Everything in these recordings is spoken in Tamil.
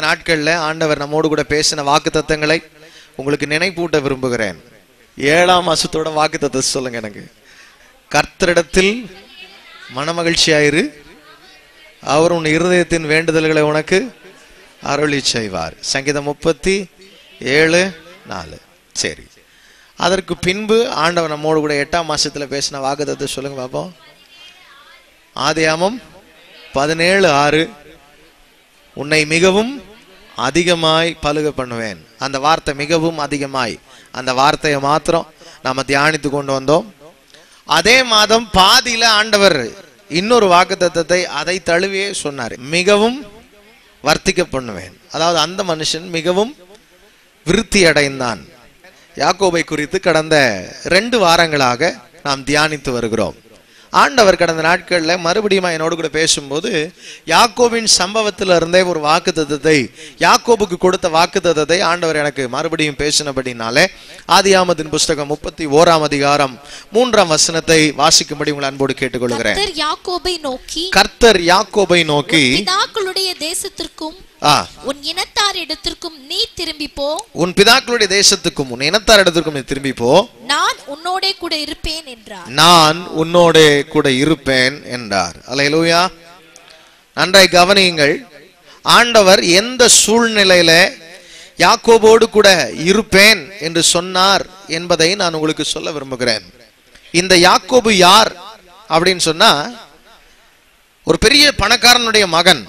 கடந்த நாட்கள்ல ஆண்டவர் நம்மோடு கூட பேசின வாக்கு தத்தங்களை உங்களுக்கு நினைப்பூட்ட விரும்புகிறேன் ஏழாம் மாசத்தோட வாக்கு தத்தத்தை சொல்லுங்க எனக்கு கர்த்தரிடத்தில் மனமகிழ்ச்சியாயிரு அவர் உன் இருதயத்தின் வேண்டுதல்களை உனக்கு அருளி செய்வார் சங்கீதம் முப்பத்தி ஏழு நாலு சரி அதற்கு பின்பு ஆண்டவர் நம்மோடு கூட எட்டாம் மாசத்துல பேசின வாக்குத்தத்தை சொல்லுங்க பாப்போம் ஆதியாமம் பதினேழு ஆறு உன்னை மிகவும் அதிகமாய் பலுக பண்ணுவேன் அந்த வார்த்தை மிகவும் அதிகமாய் அந்த வார்த்தையை மாத்திரம் நாம தியானித்து கொண்டு வந்தோம் அதே மாதம் பாதியில ஆண்டவர் இன்னொரு வாக்குத்தத்தத்தை அதை தழுவியே சொன்னார் மிகவும் வர்த்திக்க பண்ணுவேன் அதாவது அந்த மனுஷன் மிகவும் விருத்தி அடைந்தான் யாக்கோபை குறித்து கடந்த ரெண்டு வாரங்களாக நாம் தியானித்து வருகிறோம் ஆண்டவர் கடந்த நாட்கள்ல மறுபடியும் என்னோடு கூட பேசும்போது யாக்கோபின் சம்பவத்துல இருந்தே ஒரு வாக்கு தத்தத்தை யாக்கோபுக்கு கொடுத்த வாக்கு தத்தத்தை ஆண்டவர் எனக்கு மறுபடியும் பேசினபடினாலே ஆதியாமத்தின் புஸ்தகம் முப்பத்தி ஓராம் அதிகாரம் மூன்றாம் வசனத்தை வாசிக்கும்படி உங்கள் அன்போடு கேட்டுக்கொள்கிறேன் கர்த்தர் யாக்கோபை நோக்கி கர்த்தர் யாக்கோபை நோக்கி பிதாக்களுடைய தேசத்திற்கும் ஆ உன் இனத்தார் இடத்திற்கும் நீ திரும்பி போ உன் பிதாக்களுடைய தேசத்துக்கும் உன் இனத்தார் இடத்திற்கும் நீ திரும்பி போ நான் உன்னோடே கூட இருப்பேன் என்றார் நான் உன்னோடே கூட இருப்பேன் என்றார் அல்லேலூயா நன்றாய் கவனியுங்கள் ஆண்டவர் எந்த சூழ்நிலையில யாக்கோபோடு கூட இருப்பேன் என்று சொன்னார் என்பதை நான் உங்களுக்கு சொல்ல விரும்புகிறேன் இந்த யாக்கோபு யார் அப்படின்னு சொன்னா ஒரு பெரிய பணக்காரனுடைய மகன்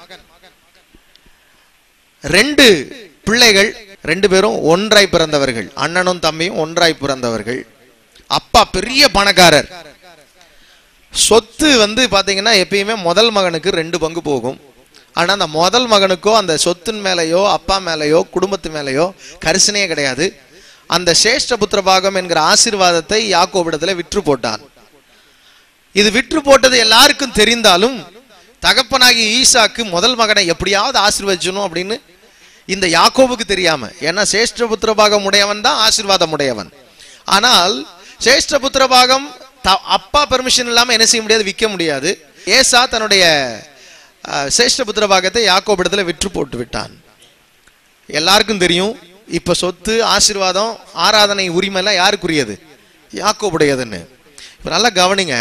ரெண்டு பிள்ளைகள் ரெண்டு பேரும் ஒன்றாய் பிறந்தவர்கள் அண்ணனும் தம்பியும் ஒன்றாய் பிறந்தவர்கள் அப்பா பெரிய பணக்காரர் சொத்து வந்து பாத்தீங்கன்னா எப்பயுமே முதல் மகனுக்கு ரெண்டு பங்கு போகும் ஆனா அந்த முதல் மகனுக்கோ அந்த சொத்தின் மேலேயோ அப்பா மேலேயோ குடும்பத்து மேலேயோ கரிசனையே கிடையாது அந்த சேஷ்ட புத்திர பாகம் என்கிற ஆசீர்வாதத்தை யாக்கோபிடத்துல விற்று போட்டான் இது விற்று போட்டது எல்லாருக்கும் தெரிந்தாலும் தகப்பனாகி ஈசாக்கு முதல் மகனை எப்படியாவது ஆசீர்வதிச்சணும் அப்படின்னு இந்த யாக்கோபுக்கு தெரியாம ஏன்னா சேஷ்ட புத்திர பாகம் உடையவன் தான் ஆசீர்வாதம் உடையவன் ஆனால் சேஷ்ட புத்திர பாகம் த- அப்பா பெர்மிஷன் இல்லாம என்ன செய்ய முடியாது விற்க முடியாது ஏசா தன்னுடைய அஹ், சேஷ்ட புத்திர பாகத்தை யாக்கோபிடத்துல விற்று போட்டு விட்டான் எல்லாருக்கும் தெரியும் இப்ப சொத்து ஆசீர்வாதம் ஆராதனை உரிமை எல்லாம் யாருக்குரியது யாக்கோபுடையதுன்னு இப்ப நல்லா கவனிங்க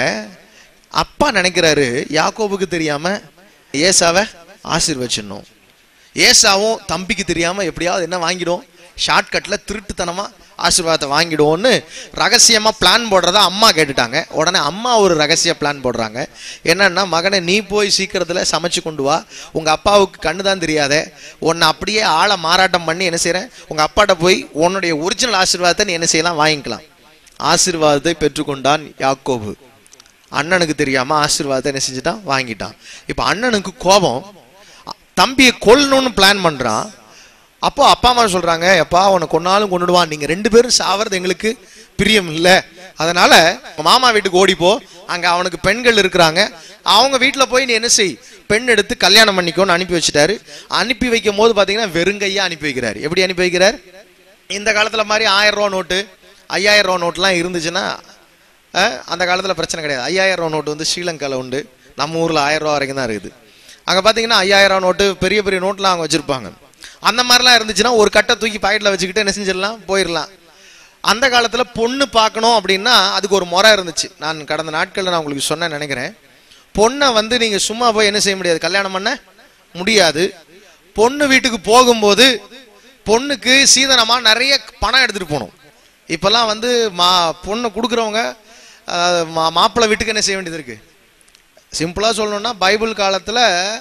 அப்பா நினைக்கிறாரு யாக்கோபுக்கு தெரியாம ஏசாவை ஆசீர்வச்சிடணும் ஏசாவும் தம்பிக்கு தெரியாம எப்படியாவது என்ன வாங்கிடும் ஷார்ட்கட்ல திருட்டுத்தனமா ஆசீர்வாதத்தை வாங்கிடுவோம்னு ரகசியமா பிளான் போடுறதா அம்மா கேட்டுட்டாங்க உடனே அம்மா ஒரு ரகசிய பிளான் போடுறாங்க என்னன்னா மகனை நீ போய் சீக்கிரத்துல சமைச்சு கொண்டு வா உங்க அப்பாவுக்கு கண்ணு தான் தெரியாதே உன்னை அப்படியே ஆளை மாறாட்டம் பண்ணி என்ன செய்றேன் உங்க அப்பாட்ட போய் உன்னுடைய ஒரிஜினல் ஆசீர்வாதத்தை நீ என்ன செய்யலாம் வாங்கிக்கலாம் ஆசீர்வாதத்தை பெற்றுக்கொண்டான் யாக்கோபு அண்ணனுக்கு தெரியாம ஆசீர்வாதத்தை என்ன செஞ்சுட்டான் வாங்கிட்டான் இப்ப அண்ணனுக்கு கோபம் அ- தம்பியை கொல்லணும்னு பிளான் பண்றான் அப்போ அப்பா அம்மா சொல்றாங்க எப்பா உன்னை கொன்னாலும் கொண்டுடுவான் நீங்க ரெண்டு பேரும் சாவறது எங்களுக்கு பிரியம் இல்ல அதனால உங்க மாமா வீட்டுக்கு ஓடிப்போ அங்க அவனுக்கு பெண்கள் இருக்கிறாங்க அவங்க வீட்டுல போய் நீ என்ன செய் பெண் எடுத்து கல்யாணம் பண்ணிக்கோன்னு அனுப்பி வச்சுட்டாரு அனுப்பி வைக்கும் போது பாத்தீங்கன்னா வெறுங்கையா அனுப்பி வைக்கிறாரு எப்படி அனுப்பி வைக்கிறார் இந்த காலத்துல மாதிரி ஆயிரம் ரூபா நோட்டு ஐயாயிரம் ரூபா நோட்டுலாம் இருந்துச்சுன்னா அஹ், அந்த காலத்துல பிரச்சனை கிடையாது ஐயாயிரம் ரூபா நோட்டு வந்து ஸ்ரீலங்கால உண்டு நம்ம ஊர்ல ஆயிரம் ரூபா வரைக்கும் தான் இருக்குது அங்க பாத்தீங்கன்னா ஐயாயிரம் ரூபா நோட்டு பெரிய பெரிய நோட்லாம் அவங்க வச்சிருப்பாங்க அந்த மாதிரிலாம் இருந்துச்சுன்னா ஒரு கட்டை தூக்கி பாக்கெட்ல வச்சுக்கிட்டு என்ன செஞ்சிடலாம் போயிடலாம் அந்த காலத்துல பொண்ணு பார்க்கணும் அப்படின்னா அதுக்கு ஒரு முறை இருந்துச்சு நான் கடந்த நாட்கள்ல நான் உங்களுக்கு சொன்னேன் நினைக்கிறேன் பொண்ணை வந்து நீங்க சும்மா போய் என்ன செய்ய முடியாது கல்யாணம் பண்ண முடியாது பொண்ணு வீட்டுக்கு போகும்போது பொண்ணுக்கு சீதனமா நிறைய பணம் எடுத்துட்டு போகணும் இப்பெல்லாம் வந்து மா பொண்ணு கொடுக்குறவங்க அஹ், மா- மாப்பிள்ளை வீட்டுக்கு என்ன செய்ய வேண்டியது இருக்கு சிம்பிளா சொல்லணும்னா பைபிள் காலத்துல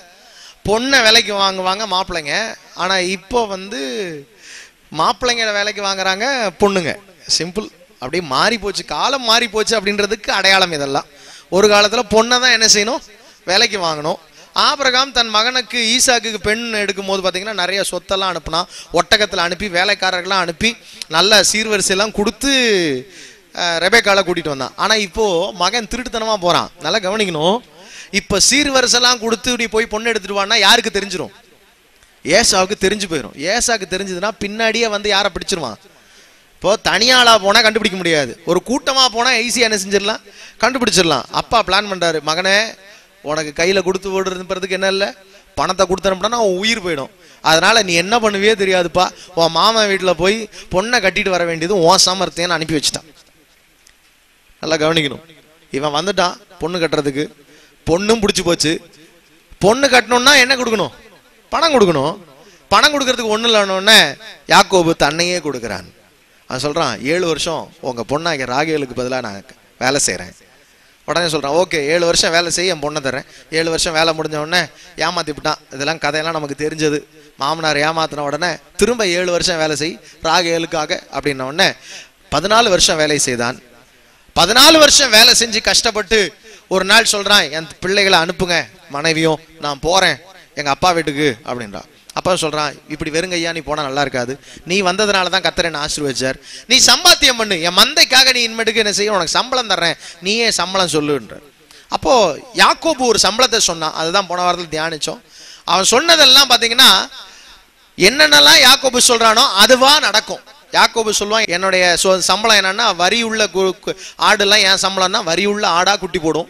பொண்ணை விலைக்கு வாங்குவாங்க மாப்பிள்ளைங்க ஆனா இப்போ வந்து மாப்பிள்ளைங்க வேலைக்கு வாங்குறாங்க பொண்ணுங்க சிம்பிள் அப்படியே மாறி போச்சு காலம் மாறி போச்சு அப்படின்றதுக்கு அடையாளம் இதெல்லாம் ஒரு காலத்துல பொண்ணை தான் என்ன செய்யணும் வேலைக்கு வாங்கணும் ஆபிரகாம் தன் மகனுக்கு ஈசாக்குக்கு பெண் எடுக்கும் போது பார்த்தீங்கன்னா நிறைய சொத்தெல்லாம் அனுப்புனா ஒட்டகத்தில் அனுப்பி வேலைக்காரர்கள்லாம் அனுப்பி நல்ல சீர்வரிசையெல்லாம் கொடுத்து அஹ், ரெபேக்கால கூட்டிட்டு வந்தான் ஆனா இப்போ மகன் திருட்டுத்தனமா போறான் நல்லா கவனிக்கணும் இப்ப சீர்வரிசெல்லாம் கொடுத்து நீ போய் பொண்ணு எடுத்துட்டு வான்னா யாருக்கு தெரிஞ்சிரும் ஏசாவுக்கு தெரிஞ்சு போயிடும் ஏசாக்கு தெரிஞ்சதுன்னா பின்னாடியே வந்து யாரை பிடிச்சிருவான் இப்போ தனியாளா போனா கண்டுபிடிக்க முடியாது ஒரு கூட்டமா போனா ஈஸியா என்ன செஞ்சிடலாம் கண்டுபிடிச்சிடலாம் அப்பா பிளான் பண்றாரு மகனே உனக்கு கையில கொடுத்து விடுறதுக்கு என்ன இல்ல பணத்தை கொடுத்தனுப்பினா அவன் உயிர் போயிடும் அதனால நீ என்ன பண்ணுவியே தெரியாதுப்பா உன் மாமன் வீட்டில் போய் பொண்ணை கட்டிட்டு வர வேண்டியது உன் சாமர்த்தியம்னு அனுப்பி வச்சுட்டான் நல்லா கவனிக்கணும் இவன் வந்துட்டான் பொண்ணு கட்டுறதுக்கு பொண்ணும் பிடிச்சி போச்சு பொண்ணு கட்டணும்னா என்ன கொடுக்கணும் பணம் கொடுக்கணும் பணம் கொடுக்கறதுக்கு ஒன்றும் இல்லைன்னொடனே யாக்கோபு தன்னையே கொடுக்குறான் அவன் சொல்றான் ஏழு வருஷம் உங்க பொண்ணாகிய ராகேலுக்கு பதிலாக நான் வேலை செய்கிறேன் உடனே சொல்றான் ஓகே ஏழு வருஷம் வேலை செய்ய என் பொண்ணை தரேன் ஏழு வருஷம் வேலை முடிஞ்ச உடனே ஏமாத்தி விட்டான் இதெல்லாம் கதையெல்லாம் நமக்கு தெரிஞ்சது மாமனார் ஏமாத்தின உடனே திரும்ப ஏழு வருஷம் வேலை செய் ராகேலுக்காக அப்படின்ன உடனே பதினாலு வருஷம் வேலை செய்தான் பதினாலு வருஷம் வேலை செஞ்சு கஷ்டப்பட்டு ஒரு நாள் சொல்றான் என் பிள்ளைகளை அனுப்புங்க மனைவியும் நான் போறேன் எங்க அப்பா வீட்டுக்கு அப்படின்றான் அப்பா சொல்றான் இப்படி வெறுங்கையா நீ போனா நல்லா இருக்காது நீ வந்ததுனால தான் கத்தரை என்ன ஆசீர்வதிச்சார் நீ சம்பாத்தியம் பண்ணு என் மந்தைக்காக நீ இனிமேட்டுக்கு என்ன செய்ய உனக்கு சம்பளம் தர்றேன் நீயே சம்பளம் சொல்லுன்ற அப்போ யாக்கோபு ஒரு சம்பளத்தை சொன்னான் அதுதான் போன வாரத்தில் தியானிச்சோம் அவன் சொன்னதெல்லாம் பாத்தீங்கன்னா என்னென்னலாம் யாக்கோபு சொல்றானோ அதுவா நடக்கும் யாக்கோபு சொல்லுவான் என்னுடைய சொ- சம்பளம் என்னன்னா வரி உள்ள கு- கு- ஆடுலாம் என் சம்பளம்னா வரி உள்ள ஆடா குட்டி போடும்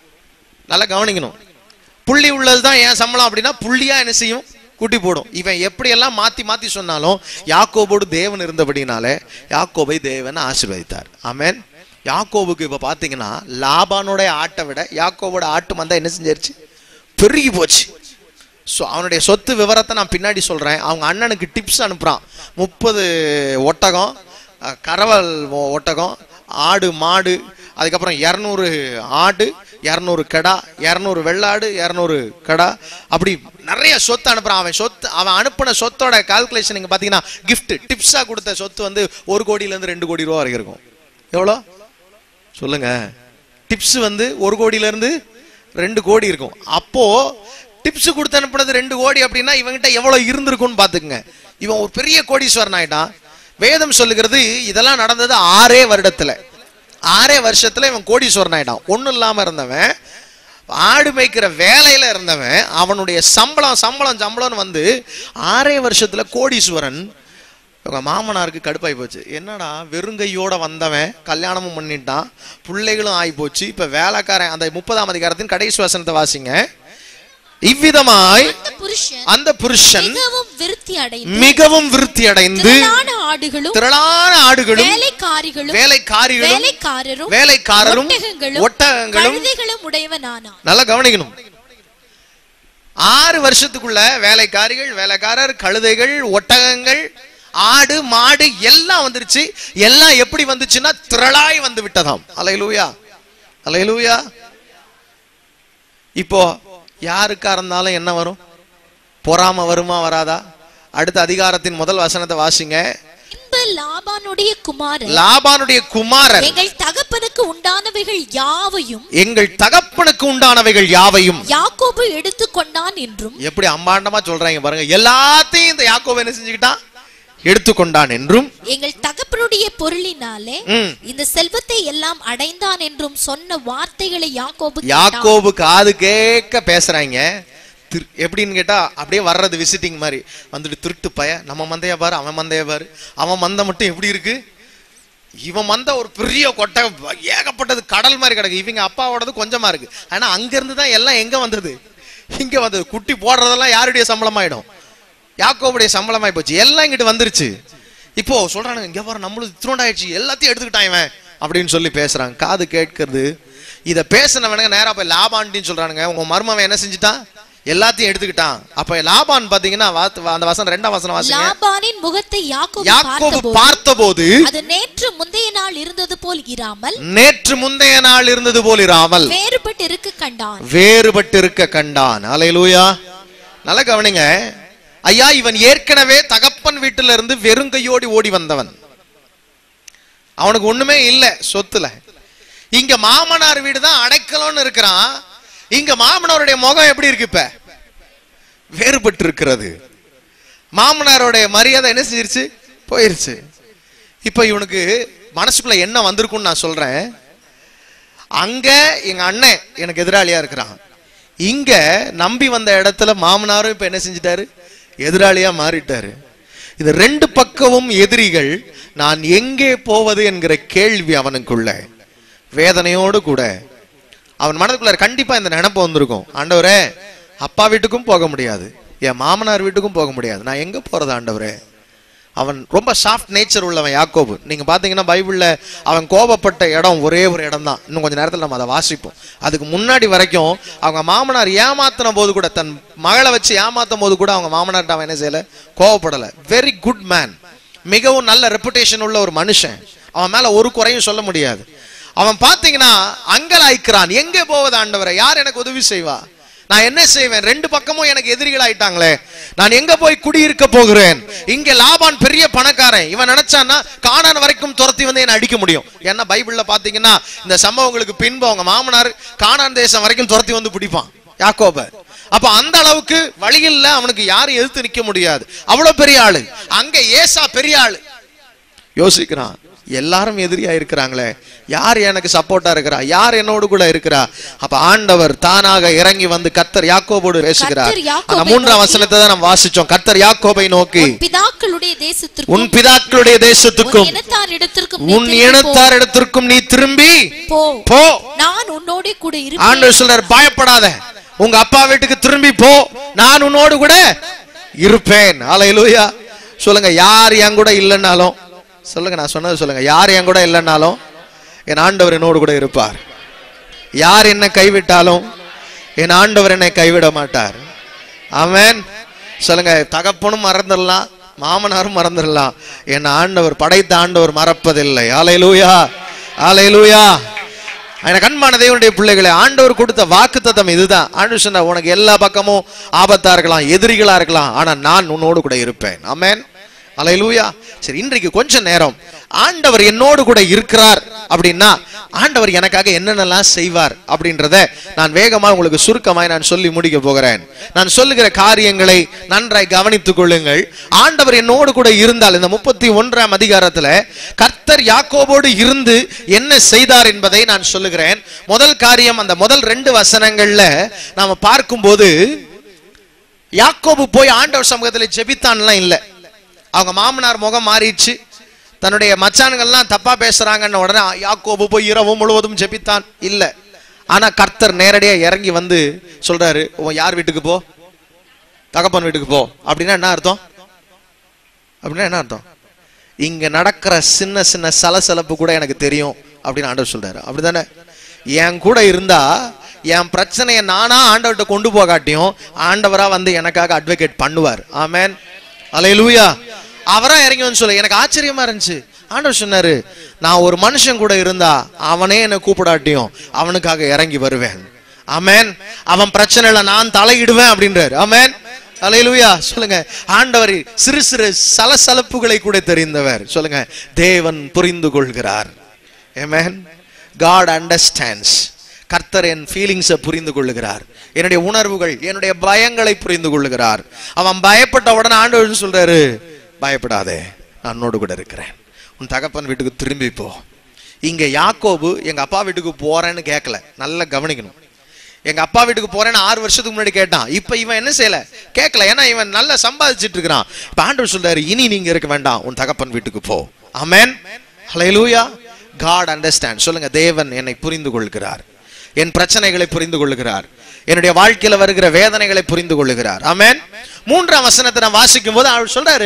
நல்லா கவனிக்கணும் புள்ளி உள்ளதுதான் என் சம்பளம் அப்படின்னா புள்ளியா என்ன செய்யும் குட்டி போடும் இவன் எப்படியெல்லாம் மாத்தி மாத்தி சொன்னாலும் யாக்கோபோடு தேவன் இருந்தபடினாலே யாக்கோபை தேவன் ஆசீர்வதித்தார் ஆமென் யாக்கோபுக்கு இப்ப பாத்தீங்கன்னா லாபானோட ஆட்டை விட யாக்கோபோட ஆட்டு மந்தா என்ன செஞ்சிருச்சு பெருகி போச்சு ஸோ அவனுடைய சொத்து விவரத்தை நான் பின்னாடி சொல்றேன் அவங்க அண்ணனுக்கு டிப்ஸ் அனுப்புறான் முப்பது ஒட்டகம் அஹ், கரவல் ஒ- ஒட்டகம் ஆடு மாடு அதுக்கப்புறம் இரநூறு ஆடு இரநூறு கடா இரநூறு வெள்ளாடு இரநூறு கடா அப்படி நிறைய சொத்து அனுப்புறான் அவன் சொத்து அவன் அனுப்பின சொத்தோட கால்குலேஷன் நீங்க பாத்தீங்கன்னா கிஃப்ட் டிப்ஸா கொடுத்த சொத்து வந்து ஒரு கோடியில இருந்து ரெண்டு கோடி ரூபா வரைக்கும் இருக்கும் எவ்வளோ சொல்லுங்க டிப்ஸ் வந்து ஒரு கோடியில இருந்து ரெண்டு கோடி இருக்கும் அப்போ டிப்ஸ் கொடுத்து அனுப்புனது ரெண்டு கோடி அப்படின்னா இவங்கிட்ட எவ்வளவு இருந்திருக்கும்னு பாத்துக்குங்க இவன் ஒரு பெரிய கோடீஸ்வரன் ஆயிட்டான் வேதம் சொல்லுகிறது இதெல்லாம் நடந்தது ஆறே வருடத்துல ஆறே வருஷத்துல இவன் கோடீஸ்வரன் ஆயிட்டான் ஒண்ணும் இல்லாம இருந்தவன் ஆடு மேய்க்கிற வேலையில இருந்தவன் அவனுடைய சம்பளம் சம்பளம் சம்பளம்னு வந்து ஆறே வருஷத்துல கோடீஸ்வரன் இவங்க மாமனாருக்கு கடுப்பாகி போச்சு என்னடா வெறுங்கையோட வந்தவன் கல்யாணமும் பண்ணிட்டான் பிள்ளைகளும் ஆகி போச்சு இப்ப வேலைக்காரன் அந்த முப்பதாம் அதிகாரத்தின் கடைசி வசனத்தை வாசிங்க இவ்விதமாய் அந்த புருஷன் அந்த புருஷன் மிகவும் விருத்தி அடைந்து மிகவும் விருத்தி அடைந்து திரளான ஆடுகளும் திரளான ஆடுகளும் வேலைக்காரிகளும் வேலைக்காரிகளும் வேலைக்காரரும் வேலைக்காரரும் ஒட்டகங்களும் ஒட்டகங்களும் கழுதைகளும் உடையவனானான் நல்லா கவனிக்கணும் ஆறு வருஷத்துக்குள்ள வேலைக்காரிகள் வேலைக்காரர் கழுதைகள் ஒட்டகங்கள் ஆடு மாடு எல்லாம் வந்துருச்சு எல்லாம் எப்படி வந்துச்சுன்னா திரளாய் வந்து விட்டதாம் அலையலூயா அலையலூயா இப்போ யாருக்கா இருந்தாலும் என்ன வரும் பொறாம வருமா வராதா அடுத்த அதிகாரத்தின் முதல் வசனத்தை வாசிங்க பின்பு லாபானுடைய குமாரன் லாபானுடைய குமாரர் எங்கள் தகப்பனுக்கு உண்டானவைகள் யாவையும் எங்கள் தகப்பனுக்கு உண்டானவைகள் யாவையும் யாக்கோபு எடுத்துக்கொண்டான் என்றும் எப்படி அம்பாண்டமா சொல்றாங்க பாருங்க எல்லாத்தையும் இந்த யாக்கோபு என்ன செஞ்சுக்கிட்டான் எடுத்துக்கொண்டான் என்றும் எங்கள் தகப்பனுடைய பொருளினாலே ம், இந்த செல்வத்தை எல்லாம் அடைந்தான் என்றும் சொன்ன வார்த்தைகளை யாக்கோபு கேட்டான். யாக்கோபு காது கேட்க பேசுறாங்க திரு- எப்படின்னு கேட்டா அப்படியே வர்றது விசிட்டிங் மாதிரி வந்துட்டு திருட்டு பய நம்ம மந்தைய பாரு அவன் மந்தைய பாரு அவன் மந்தை மட்டும் எப்படி இருக்கு இவன் மந்த ஒரு பெரிய கொட்டை ஏகப்பட்டது கடல் மாதிரி கிடக்கு இவங்க அப்பாவோடது கொஞ்சமா இருக்கு ஆனா அங்க இருந்து தான் எல்லாம் எங்க வந்தது இங்க வந்தது குட்டி போடுறதெல்லாம் யாருடைய சம்பளமாயிடும் யாக்கோபுடைய சம்பளமாயி போச்சு எல்லாம் இங்கிட்டு வந்துருச்சு இப்போ சொல்றானுங்க இங்க பாரு நம்மளும் இத்தினோண்டாயிடுச்சு எல்லாத்தையும் எடுத்துக்கிட்டான் இவன் அப்படின்னு சொல்லி பேசுறாங்க காது கேட்கறது இத பேசினவனுங்க நேரா போய் லாபான்ட்டின்னு சொல்றானுங்க உங்க மருமவன் என்ன செஞ்சுட்டான் எல்லாத்தையும் எடுத்துக்கிட்டான் அப்ப லாபான் பாத்தீங்கன்னா வாத்து- அந்த வசனம் ரெண்டாம் வசனம் வாசிங்க லாபானின் முகத்தை யாக்கோபு யாக்கோபு பார்த்தபோது பார்த்தபோது அது நேற்று முந்தைய நாள் இருந்தது போல் இராமல் நேற்று முந்தைய நாள் இருந்தது போல் இராமல் வேறுபட்டு இருக்க கண்டான் வேறுபட்டு இருக்க கண்டான் அலையலூயா நல்ல கவனிங்க ஐயா இவன் ஏற்கனவே தகப்பன் வீட்டுல இருந்து வெறுங்கையோடி ஓடி வந்தவன் அவனுக்கு ஒண்ணுமே இல்ல சொத்துல இங்க மாமனார் வீடு தான் அடைக்கலம்னு இருக்கிறான் இங்க மாமனாருடைய முகம் எப்படி இருக்கு இப்ப வேறுபட்டு இருக்கிறது மாமனாருடைய மரியாதை என்ன செஞ்சிருச்சு போயிருச்சு இப்ப இவனுக்கு மனசுக்குள்ள என்ன வந்திருக்கும்னு நான் சொல்றேன் அங்க எங்க அண்ணன் எனக்கு எதிராளியா இருக்கிறான் இங்க நம்பி வந்த இடத்துல மாமனாரும் இப்ப என்ன செஞ்சிட்டாரு எதிராளியா மாறிட்டாரு இது ரெண்டு பக்கமும் எதிரிகள் நான் எங்கே போவது என்கிற கேள்வி அவனுக்குள்ள வேதனையோடு கூட அவன் மனதுக்குள்ள கண்டிப்பா இந்த நினைப்பு வந்திருக்கும் ஆண்டவரே அப்பா வீட்டுக்கும் போக முடியாது என் மாமனார் வீட்டுக்கும் போக முடியாது நான் எங்க போறது ஆண்டவரே அவன் ரொம்ப சாஃப்ட் நேச்சர் உள்ளவன் யாக்கோபு நீங்க பாத்தீங்கன்னா பைபிள்ல அவன் கோபப்பட்ட இடம் ஒரே ஒரு இடம் தான் இன்னும் கொஞ்ச நேரத்தில் நம்ம அதை வாசிப்போம் அதுக்கு முன்னாடி வரைக்கும் அவங்க மாமனார் ஏமாத்தின போது கூட தன் மகளை வச்சு ஏமாத்தும் போது கூட அவங்க மாமனார்ட்ட அவன் என்ன செய்யல கோவப்படல வெரி குட் மேன் மிகவும் நல்ல ரெப்புடேஷன் உள்ள ஒரு மனுஷன் அவன் மேல ஒரு குறையும் சொல்ல முடியாது அவன் பாத்தீங்கன்னா அங்கலாய்க்கிறான் எங்கே போவது ஆண்டவரை யார் எனக்கு உதவி செய்வா நான் என்ன செய்வேன் ரெண்டு பக்கமும் எனக்கு எதிரிகள் ஆயிட்டாங்களே நான் எங்க போய் குடியிருக்க போகிறேன் இங்க லாபான் பெரிய பணக்காரன் இவன் நினைச்சான்னா காணான் வரைக்கும் துரத்தி வந்து என்ன அடிக்க முடியும் ஏன்னா பைபிள்ல பாத்தீங்கன்னா இந்த சம்பவங்களுக்கு பின்பு அவங்க மாமனார் காணான் தேசம் வரைக்கும் துரத்தி வந்து பிடிப்பான் யாக்கோப அப்ப அந்த அளவுக்கு வழியில் அவனுக்கு யாரும் எதிர்த்து நிக்க முடியாது அவ்வளவு பெரிய ஆளு அங்க ஏசா பெரிய ஆளு யோசிக்கிறான் எல்லாரும் எதிரியா இருக்கிறாங்களே யார் எனக்கு சப்போர்ட்டா இருக்கிறா யார் என்னோடு கூட இருக்கிறா அப்ப ஆண்டவர் தானாக இறங்கி வந்து கர்த்தர் யாக்கோபோடு பேசுகிறார் கர்த்தர் யாக்கோபை அந்த மூன்றாம் நோக்கி, வசனத்தை தான் நம்ம வாசிச்சோம் கர்த்தர் யாக்கோபை நோக்கி பிதாக்களுடைய தேசத்திற்கும் உன் பிதாக்களுடைய உன் தேசத்துக்கும் இனத்தார் இடத்திற்கும் உன் இனத்தார் இடத்திற்கும் நீ திரும்பி போ போ நான் உன்னோட கூட இருப்பேன் ஆண்டவர் சொல்றார் பயப்படாத உங்க அப்பா வீட்டுக்கு திரும்பி போ நான் உன்னோடு கூட இருப்பேன் அலையிலூயா சொல்லுங்க யார் என் கூட இல்லைன்னாலும் சொல்லுங்க நான் சொன்னது சொல்லுங்க யார் என் கூட இல்லைன்னாலும் என் ஆண்டவர் என்னோடு கூட இருப்பார் யார் என்ன கைவிட்டாலும் என் ஆண்டவர் என்னை கைவிட மாட்டார் ஆமென் சொல்லுங்க தகப்பனும் மறந்துடலாம் மாமனாரும் மறந்துடலாம் என் ஆண்டவர் படைத்த ஆண்டவர் மறப்பதில்லை ஆலையிலூயா ஆலையிலூயா எனக்கு அன்பான தேவனுடைய பிள்ளைகளை ஆண்டவர் கொடுத்த வாக்குத்தத்தம் இதுதான் ஆண்டு சொன்ன உனக்கு எல்லா பக்கமும் ஆபத்தா இருக்கலாம் எதிரிகளா இருக்கலாம் ஆனா நான் உன்னோடு கூட இருப்பேன் ஆமென் அலையிலூயா சரி இன்றைக்கு கொஞ்ச நேரம் ஆண்டவர் என்னோடு கூட இருக்கிறார் அப்படின்னா ஆண்டவர் எனக்காக என்னென்னலாம் செய்வார் அப்படின்றத நான் வேகமா உங்களுக்கு சுருக்கமாய் நான் சொல்லி முடிக்க போகிறேன் நான் சொல்லுகிற காரியங்களை நன்றாய் கவனித்துக் கொள்ளுங்கள் ஆண்டவர் என்னோடு கூட இருந்தால் இந்த முப்பத்தி ஒன்றாம் அதிகாரத்துல கர்த்தர் யாக்கோபோடு இருந்து என்ன செய்தார் என்பதை நான் சொல்லுகிறேன் முதல் காரியம் அந்த முதல் ரெண்டு வசனங்கள்ல நாம பார்க்கும்போது யாக்கோபு போய் ஆண்டவர் சமூகத்தில் ஜெபித்தான்லாம் இல்லை அவங்க மாமனார் முகம் மாறிடுச்சு தன்னுடைய மச்சான்கள்லாம் தப்பா பேசுறாங்கன்னு உடனே யாக்கோபு போய் இரவு முழுவதும் ஜெபித்தான் இல்ல ஆனா கர்த்தர் நேரடியா இறங்கி வந்து சொல்றாரு உன் யார் வீட்டுக்கு போ தகப்பன் வீட்டுக்கு போ அப்படின்னா என்ன அர்த்தம் அப்படின்னா என்ன அர்த்தம் இங்க நடக்கிற சின்ன சின்ன சலசலப்பு கூட எனக்கு தெரியும் அப்படின்னு ஆண்டவர் சொல்றாரு அப்படிதானே என் கூட இருந்தா என் பிரச்சனையை நானா ஆண்டவர்கிட்ட கொண்டு போகாட்டியும் ஆண்டவரா வந்து எனக்காக அட்வொகேட் பண்ணுவார் ஆமென் அலையலூயா அவரா இறங்கி வந்து சொல்ல எனக்கு ஆச்சரியமா இருந்துச்சு ஆண்டவர் சொன்னாரு நான் ஒரு மனுஷன் கூட இருந்தா அவனே என்னை கூப்பிடாட்டியும் அவனுக்காக இறங்கி வருவேன் ஆமென் அவன் பிரச்சனையில நான் தலையிடுவேன் அப்படின்றாரு ஆமென் அலையிலுயா சொல்லுங்க ஆண்டவர் சிறு சிறு சலசலப்புகளை கூட தெரிந்தவர் சொல்லுங்க தேவன் புரிந்து கொள்கிறார் ஆமென் காட் அண்டர்ஸ்டாண்ட்ஸ் கர்த்தர் என் ஃபீலிங்ஸை புரிந்து கொள்ளுகிறார் என்னுடைய உணர்வுகள் என்னுடைய பயங்களை புரிந்து கொள்ளுகிறார் அவன் பயப்பட்ட உடனே ஆண்டவர் சொல்றாரு பயப்படாதே நான் உன்னோடு கூட இருக்கிறேன் உன் தகப்பன் வீட்டுக்கு திரும்பி போ இங்க யாக்கோபு எங்க அப்பா வீட்டுக்கு போறேன்னு கேட்கல நல்லா கவனிக்கணும் எங்க அப்பா வீட்டுக்கு போறேன்னு ஆறு வருஷத்துக்கு முன்னாடி கேட்டான் இப்ப இவன் என்ன செய்யல கேட்கல ஏன்னா இவன் நல்லா சம்பாதிச்சிட்டு இருக்கிறான் இப்ப ஆண்டவர் சொல்றாரு இனி நீங்க இருக்க வேண்டாம் உன் தகப்பன் வீட்டுக்கு போ ஆமென் ஹalleluya காட் அண்டர்ஸ்டாண்ட் சொல்லுங்க தேவன் என்னை புரிந்து கொள்கிறார் என் பிரச்சனைகளை புரிந்து கொள்ளுகிறார் என்னுடைய வாழ்க்கையில வருகிற வேதனைகளை புரிந்து கொள்ளுகிறார் ஆமென் மூன்றாம் வசனத்தை நான் வாசிக்கும் போது அவர் சொல்றாரு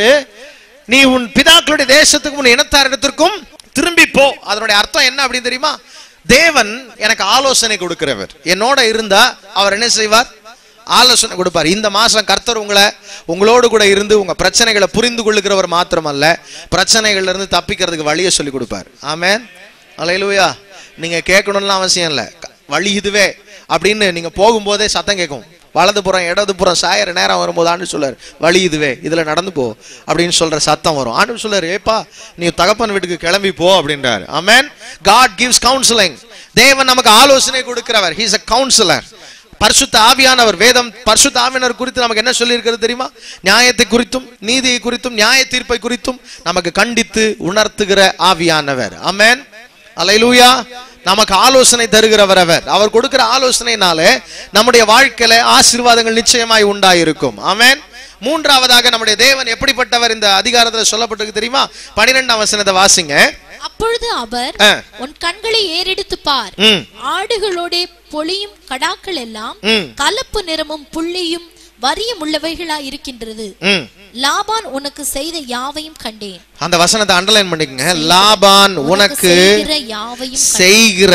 நீ உன் பிதாக்களுடைய தேசத்துக்கும் உன் இனத்தாரிடத்திற்கும் திரும்பி போ அதனுடைய அர்த்தம் என்ன அப்படின்னு தெரியுமா தேவன் எனக்கு ஆலோசனை கொடுக்கிறவர் என்னோட இருந்தா அவர் என்ன செய்வார் ஆலோசனை கொடுப்பார் இந்த மாசம் கர்த்தர் உங்களை உங்களோடு கூட இருந்து உங்க பிரச்சனைகளை புரிந்து கொள்ளுகிறவர் மாத்திரமல்ல பிரச்சனைகள்ல இருந்து தப்பிக்கிறதுக்கு வழியை சொல்லி கொடுப்பார் ஆமென் அலையிலுயா நீங்க கேட்கணும்லாம் அவசியம் இல்லை வழி இதுவே அப்படின்னு நீங்க போகும்போதே சத்தம் கேட்கும் வலது புறம் இடது புறம் சாயற நேரம் வரும்போது ஆண்டு சொல்லார் வழி இதுவே இதுல நடந்து போ அப்படின்னு சொல்ற சத்தம் வரும் ஆண்டு சொல்லார் ஏப்பா நீ தகப்பன் வீட்டுக்கு கிளம்பி போ அப்படின்றாரு ஆமென் காட் கிவ்ஸ் கவுன்சிலிங் தேவன் நமக்கு ஆலோசனை கொடுக்கிறவர் ஹீஸ் அ கவுன்சிலர் பரிசுத்த ஆவியானவர் வேதம் பரிசுத்த ஆவியானவர் குறித்து நமக்கு என்ன சொல்லி இருக்கிறது தெரியுமா நியாயத்தை குறித்தும் நீதியை குறித்தும் நியாய தீர்ப்பை குறித்தும் நமக்கு கண்டித்து உணர்த்துகிற ஆவியானவர் ஆமென் அலையிலூயா நமக்கு ஆலோசனை தருகிறவர் அவர் அவர் கொடுக்கிற ஆலோசனைனாலே நம்முடைய வாழ்க்கையில ஆசீர்வாதங்கள் நிச்சயமாய் உண்டாயிருக்கும் ஆமென் மூன்றாவதாக நம்முடைய தேவன் எப்படிப்பட்டவர் இந்த அதிகாரத்துல சொல்லப்பட்டிருக்கு தெரியுமா பனிரெண்டாம் வசனத்தை வாசிங்க அப்பொழுது அவர் ஆ. உன் கண்களை ஏறெடுத்து பார் ம் ஆடுகளோட பொலியும் கடாக்கள் எல்லாம் ம் கலப்பு நிறமும் புள்ளியும் வரியும் உள்ளவைகளா இருக்கின்றது ம் லாபான் உனக்கு செய்த யாவையும் கண்டேன் அந்த வசனத்தை அண்டர்லைன் பண்ணிக்கங்க லாபான் உனக்கு செய்கிற யாவையும் கண்டேன். செய்கிற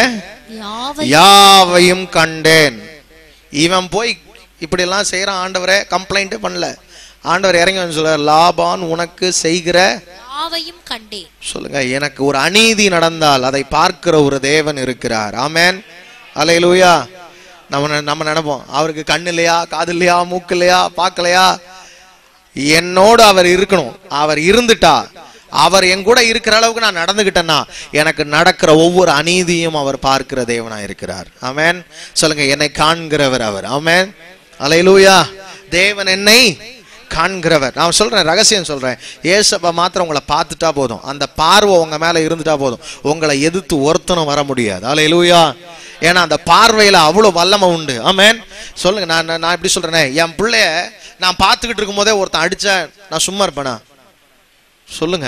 யாவை யாவையும் கண்டேன் இவன் போய் இப்படி எல்லாம் செய்யறான் ஆண்டவரே கம்ப்ளைண்ட் பண்ணல ஆண்டவர் இறங்கி வந்து சொல்ற லாபான் உனக்கு செய்கிற யாவையும் கண்டேன் சொல்லுங்க எனக்கு ஒரு அநீதி நடந்தால் அதை பார்க்கிற ஒரு தேவன் இருக்கிறார் ஆமென் அலையலூயா நம்ம நெ- நம்ம நினைப்போம் அவருக்கு கண்ணு இல்லையா காது இல்லையா மூக்கு இல்லையா பார்க்கலையா என்னோடு அவர் இருக்கணும் அவர் இருந்துட்டா அவர் என் கூட இருக்கிற அளவுக்கு நான் நடந்துகிட்டேன்னா எனக்கு நடக்கிற ஒவ்வொரு அநீதியும் அவர் பார்க்கிற தேவனா இருக்கிறார் ஆமென் சொல்லுங்க என்னை காண்கிறவர் அவர் ஆமென் அலையலூயா தேவன் என்னை காண்கிறவர் நான் சொல்றேன் ரகசியம் சொல்றேன் ஏசப்பா மாத்திரம் உங்களை பார்த்துட்டா போதும் அந்த பார்வை உங்க மேல இருந்துட்டா போதும் உங்களை எதிர்த்து ஒருத்தனும் வர முடியாது அலையலூயா ஏன்னா அந்த பார்வையில அவ்வளவு வல்லமை உண்டு ஆமென் சொல்லுங்க நான் நான் நான் எப்படி சொல்றேனே என் பிள்ளைய நான் பார்த்துக்கிட்டு இருக்கும் போதே ஒருத்தன் அடிச்சா நான் சும்மா இருப்பேனா சொல்லுங்க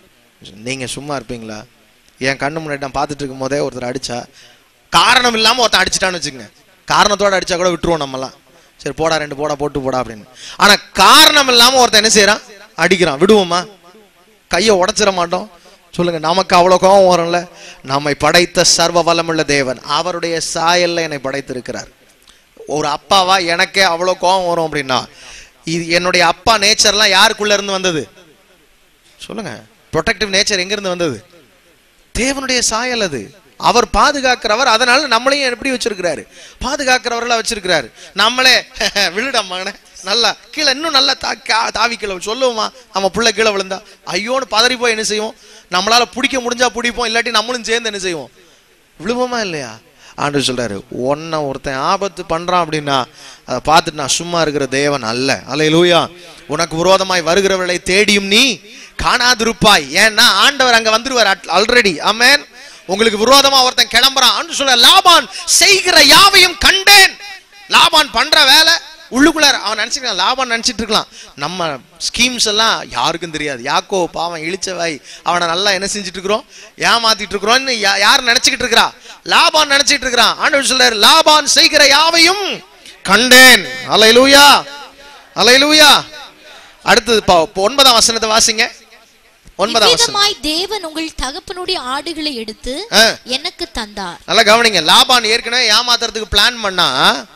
நீங்க சும்மா இருப்பீங்களா என் கண்ணு முன்னாடி நான் பார்த்துட்டு இருக்கும் போதே ஒருத்தர் அடிச்சா காரணம் இல்லாம ஒருத்தன் அடிச்சிட்டான்னு வச்சுக்கோங்க காரணத்தோட அடிச்சா கூட விட்டுருவோம் நம்மலாம் சரி போடா ரெண்டு போடா போட்டு போடா அப்படின்னு ஆனா காரணம் இல்லாம ஒருத்தன் என்ன செய்யறான் அடிக்கிறான் விடுவோமா கையை உடைச்சிட மாட்டோம் சொல்லுங்க நமக்கு அவ்வளவு கோபம் வரும்ல நம்மை படைத்த சர்வ வல்லமுள்ள தேவன் அவருடைய சாயல்ல என்னை படைத்திருக்கிறார் ஒரு அப்பாவா எனக்கே அவ்வளவு கோபம் வரும் அப்படின்னா இது என்னுடைய அப்பா நேச்சர்லாம் யாருக்குள்ள இருந்து வந்தது சொல்லுங்க ப்ரொடெக்டிவ் நேச்சர் எங்க இருந்து வந்தது தேவனுடைய சாயல் அது அவர் பாதுகாக்கிறவர் அதனால நம்மளையும் எப்படி வச்சிருக்கிறாரு பாதுகாக்கிறவர்களா வச்சிருக்கிறாரு நம்மளே விழுடா மகனே நல்லா கீழே இன்னும் நல்லா தா கா- தாவி கீழே விழு. சொல்லுவோமா நம்ம புள்ள கீழே விழுந்தா ஐயோன்னு பதறி போய் என்ன செய்வோம் நம்மளால பிடிக்க முடிஞ்சா பிடிப்போம் இல்லாட்டி நம்மளும் சேர்ந்து என்ன செய்வோம் விழுவோமா இல்லையா ஆண்டு சொல்றாரு ஒன்ன ஒருத்தன் ஆபத்து பண்றான் அப்படின்னா அதை பார்த்துட்டு நான் சும்மா இருக்கிற தேவன் அல்ல அல்லேலூயா உனக்கு விரோதமாய் வருகிறவர்களை தேடியும் நீ காணாதிருப்பாய் ஏன்னா ஆண்டவர் அங்க வந்துருவார் ஆல்ரெடி ஆமென் உங்களுக்கு விரோதமா ஒருத்தன் கிளம்புறான் ஆண்டு சொல்ற லாபான் செய்கிற யாவையும் கண்டேன் லாபான் பண்ற வேலை உள்ளுக்குள்ளார அவன் நினைச்சிருக்கான் லாபான் நினைச்சிட்டு இருக்கலாம் நம்ம ஸ்கீம்ஸ் எல்லாம் யாருக்கும் தெரியாது யாக்கோ பாவம் இழிச்சவாய் அவனை நல்லா என்ன செஞ்சுட்டு இருக்கிறோம் ஏமாத்திட்டு இருக்கிறோம்னு யா- யார் நினைச்சுக்கிட்டு இருக்கிறா லாபான் நினைச்சிட்டு இருக்கிறான் ஆண்டவர் சொல்றாரு லாபான் செய்கிற யாவையும் கண்டேன் அலையிலூயா அலையிலூயா அடுத்தது பா- இப்போ ஒன்பதாம் வசனத்தை வாசிங்க ஒன்பதாம் வசனம் இவ்விதமாய் தேவன் உங்கள் தகப்பனுடைய ஆடுகளை எடுத்து ஆ. எனக்கு தந்தார் நல்லா கவனிங்க லாபான் ஏற்கனவே ஏமாத்துறதுக்கு பிளான் பண்ணா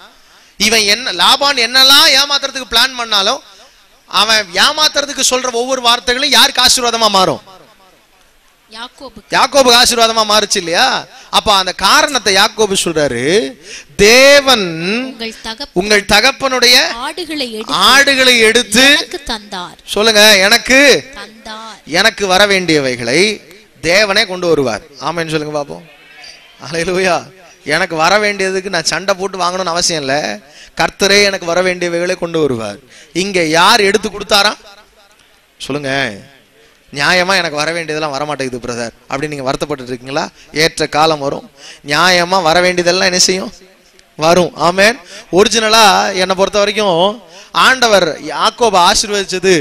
இவன் என்ன லாபான் என்னெல்லாம் ஏமாத்துறதுக்கு பிளான் பண்ணாலும் அவன் ஏமாத்துறதுக்கு சொல்ற ஒவ்வொரு வார்த்தைகளும் யாருக்கு ஆசீர்வாதமா மாறும் யாக்கோபுக்கு யாக்கோபுக்கு ஆசீர்வாதமா மாறுச்சு இல்லையா அப்ப அந்த காரணத்தை யாக்கோபு சொல்றாரு தேவன் உங்கள் தகப்ப உங்கள் தகப்பனுடைய ஆடுகளை எடுத்து ஆடுகளை எடுத்து எனக்கு தந்தார் சொல்லுங்க எனக்கு தந்தார் எனக்கு வர வேண்டியவைகளை தேவனே கொண்டு வருவார் ஆமென்னு சொல்லுங்க பாப்போம் அலையிலுயா எனக்கு வர வேண்டியதுக்கு நான் சண்டை போட்டு வாங்கணும்னு அவசியம் இல்லை கர்த்தரே எனக்கு வர வேண்டியவைகளை கொண்டு வருவார் இங்க யார் எடுத்து கொடுத்தாரா சொல்லுங்க நியாயமா எனக்கு வர வேண்டியதெல்லாம் வர மாட்டேங்குது பிரதர் அப்படின்னு நீங்க வருத்தப்பட்டு இருக்கீங்களா ஏற்ற காலம் வரும் நியாயமா வர வேண்டியதெல்லாம் என்ன செய்யும் வரும் ஆமென் ஒரிஜினலா என்னை பொறுத்த வரைக்கும் ஆண்டவர் யாக்கோப ஆசீர்வதிச்சது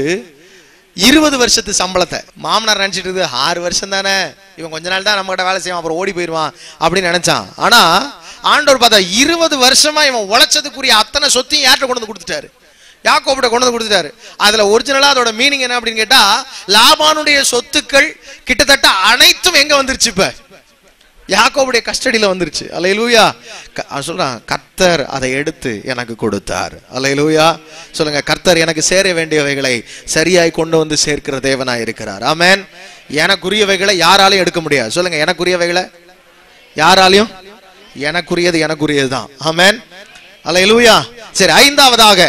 இருபது வருஷத்து சம்பளத்தை மாமனார் நினைச்சிட்டு இருக்கு ஆறு வருஷம் தானே இவன் கொஞ்ச நாள் தான் நம்ம கிட்ட வேலை செய்வான் அப்புறம் ஓடி போயிடுவான் அப்படின்னு நினைச்சான் ஆனா ஆண்டவர் பார்த்தா இருபது வருஷமா இவன் உழைச்சதுக்குரிய அத்தனை சொத்தையும் யார்கிட்ட கொண்டு வந்து கொடுத்துட்டாரு யாக்கோபிட்ட கொண்டு வந்து கொடுத்துட்டாரு அதுல ஒரிஜினலா அதோட மீனிங் என்ன அப்படின்னு கேட்டா லாபானுடைய சொத்துக்கள் கிட்டத்தட்ட அனைத்தும் எங்க வந்துருச்சு இப்ப யாக்கோபுடைய கஸ்டடியில வந்துருச்சு அலையலூயா க- அவன் சொல்றான் கர்த்தர் அதை எடுத்து எனக்கு கொடுத்தார் அலையலூயா சொல்லுங்க கர்த்தர் எனக்கு சேர வேண்டியவைகளை சரியாய் கொண்டு வந்து சேர்க்கிற தேவனாய் இருக்கிறார் ஆமென் எனக்குரியவைகளை யாராலையும் எடுக்க முடியாது சொல்லுங்க எனக்குரியவைகளை யாராலையும் எனக்குரியது எனக்குரியதுதான் ஆமென் அலையலூயா சரி ஐந்தாவதாக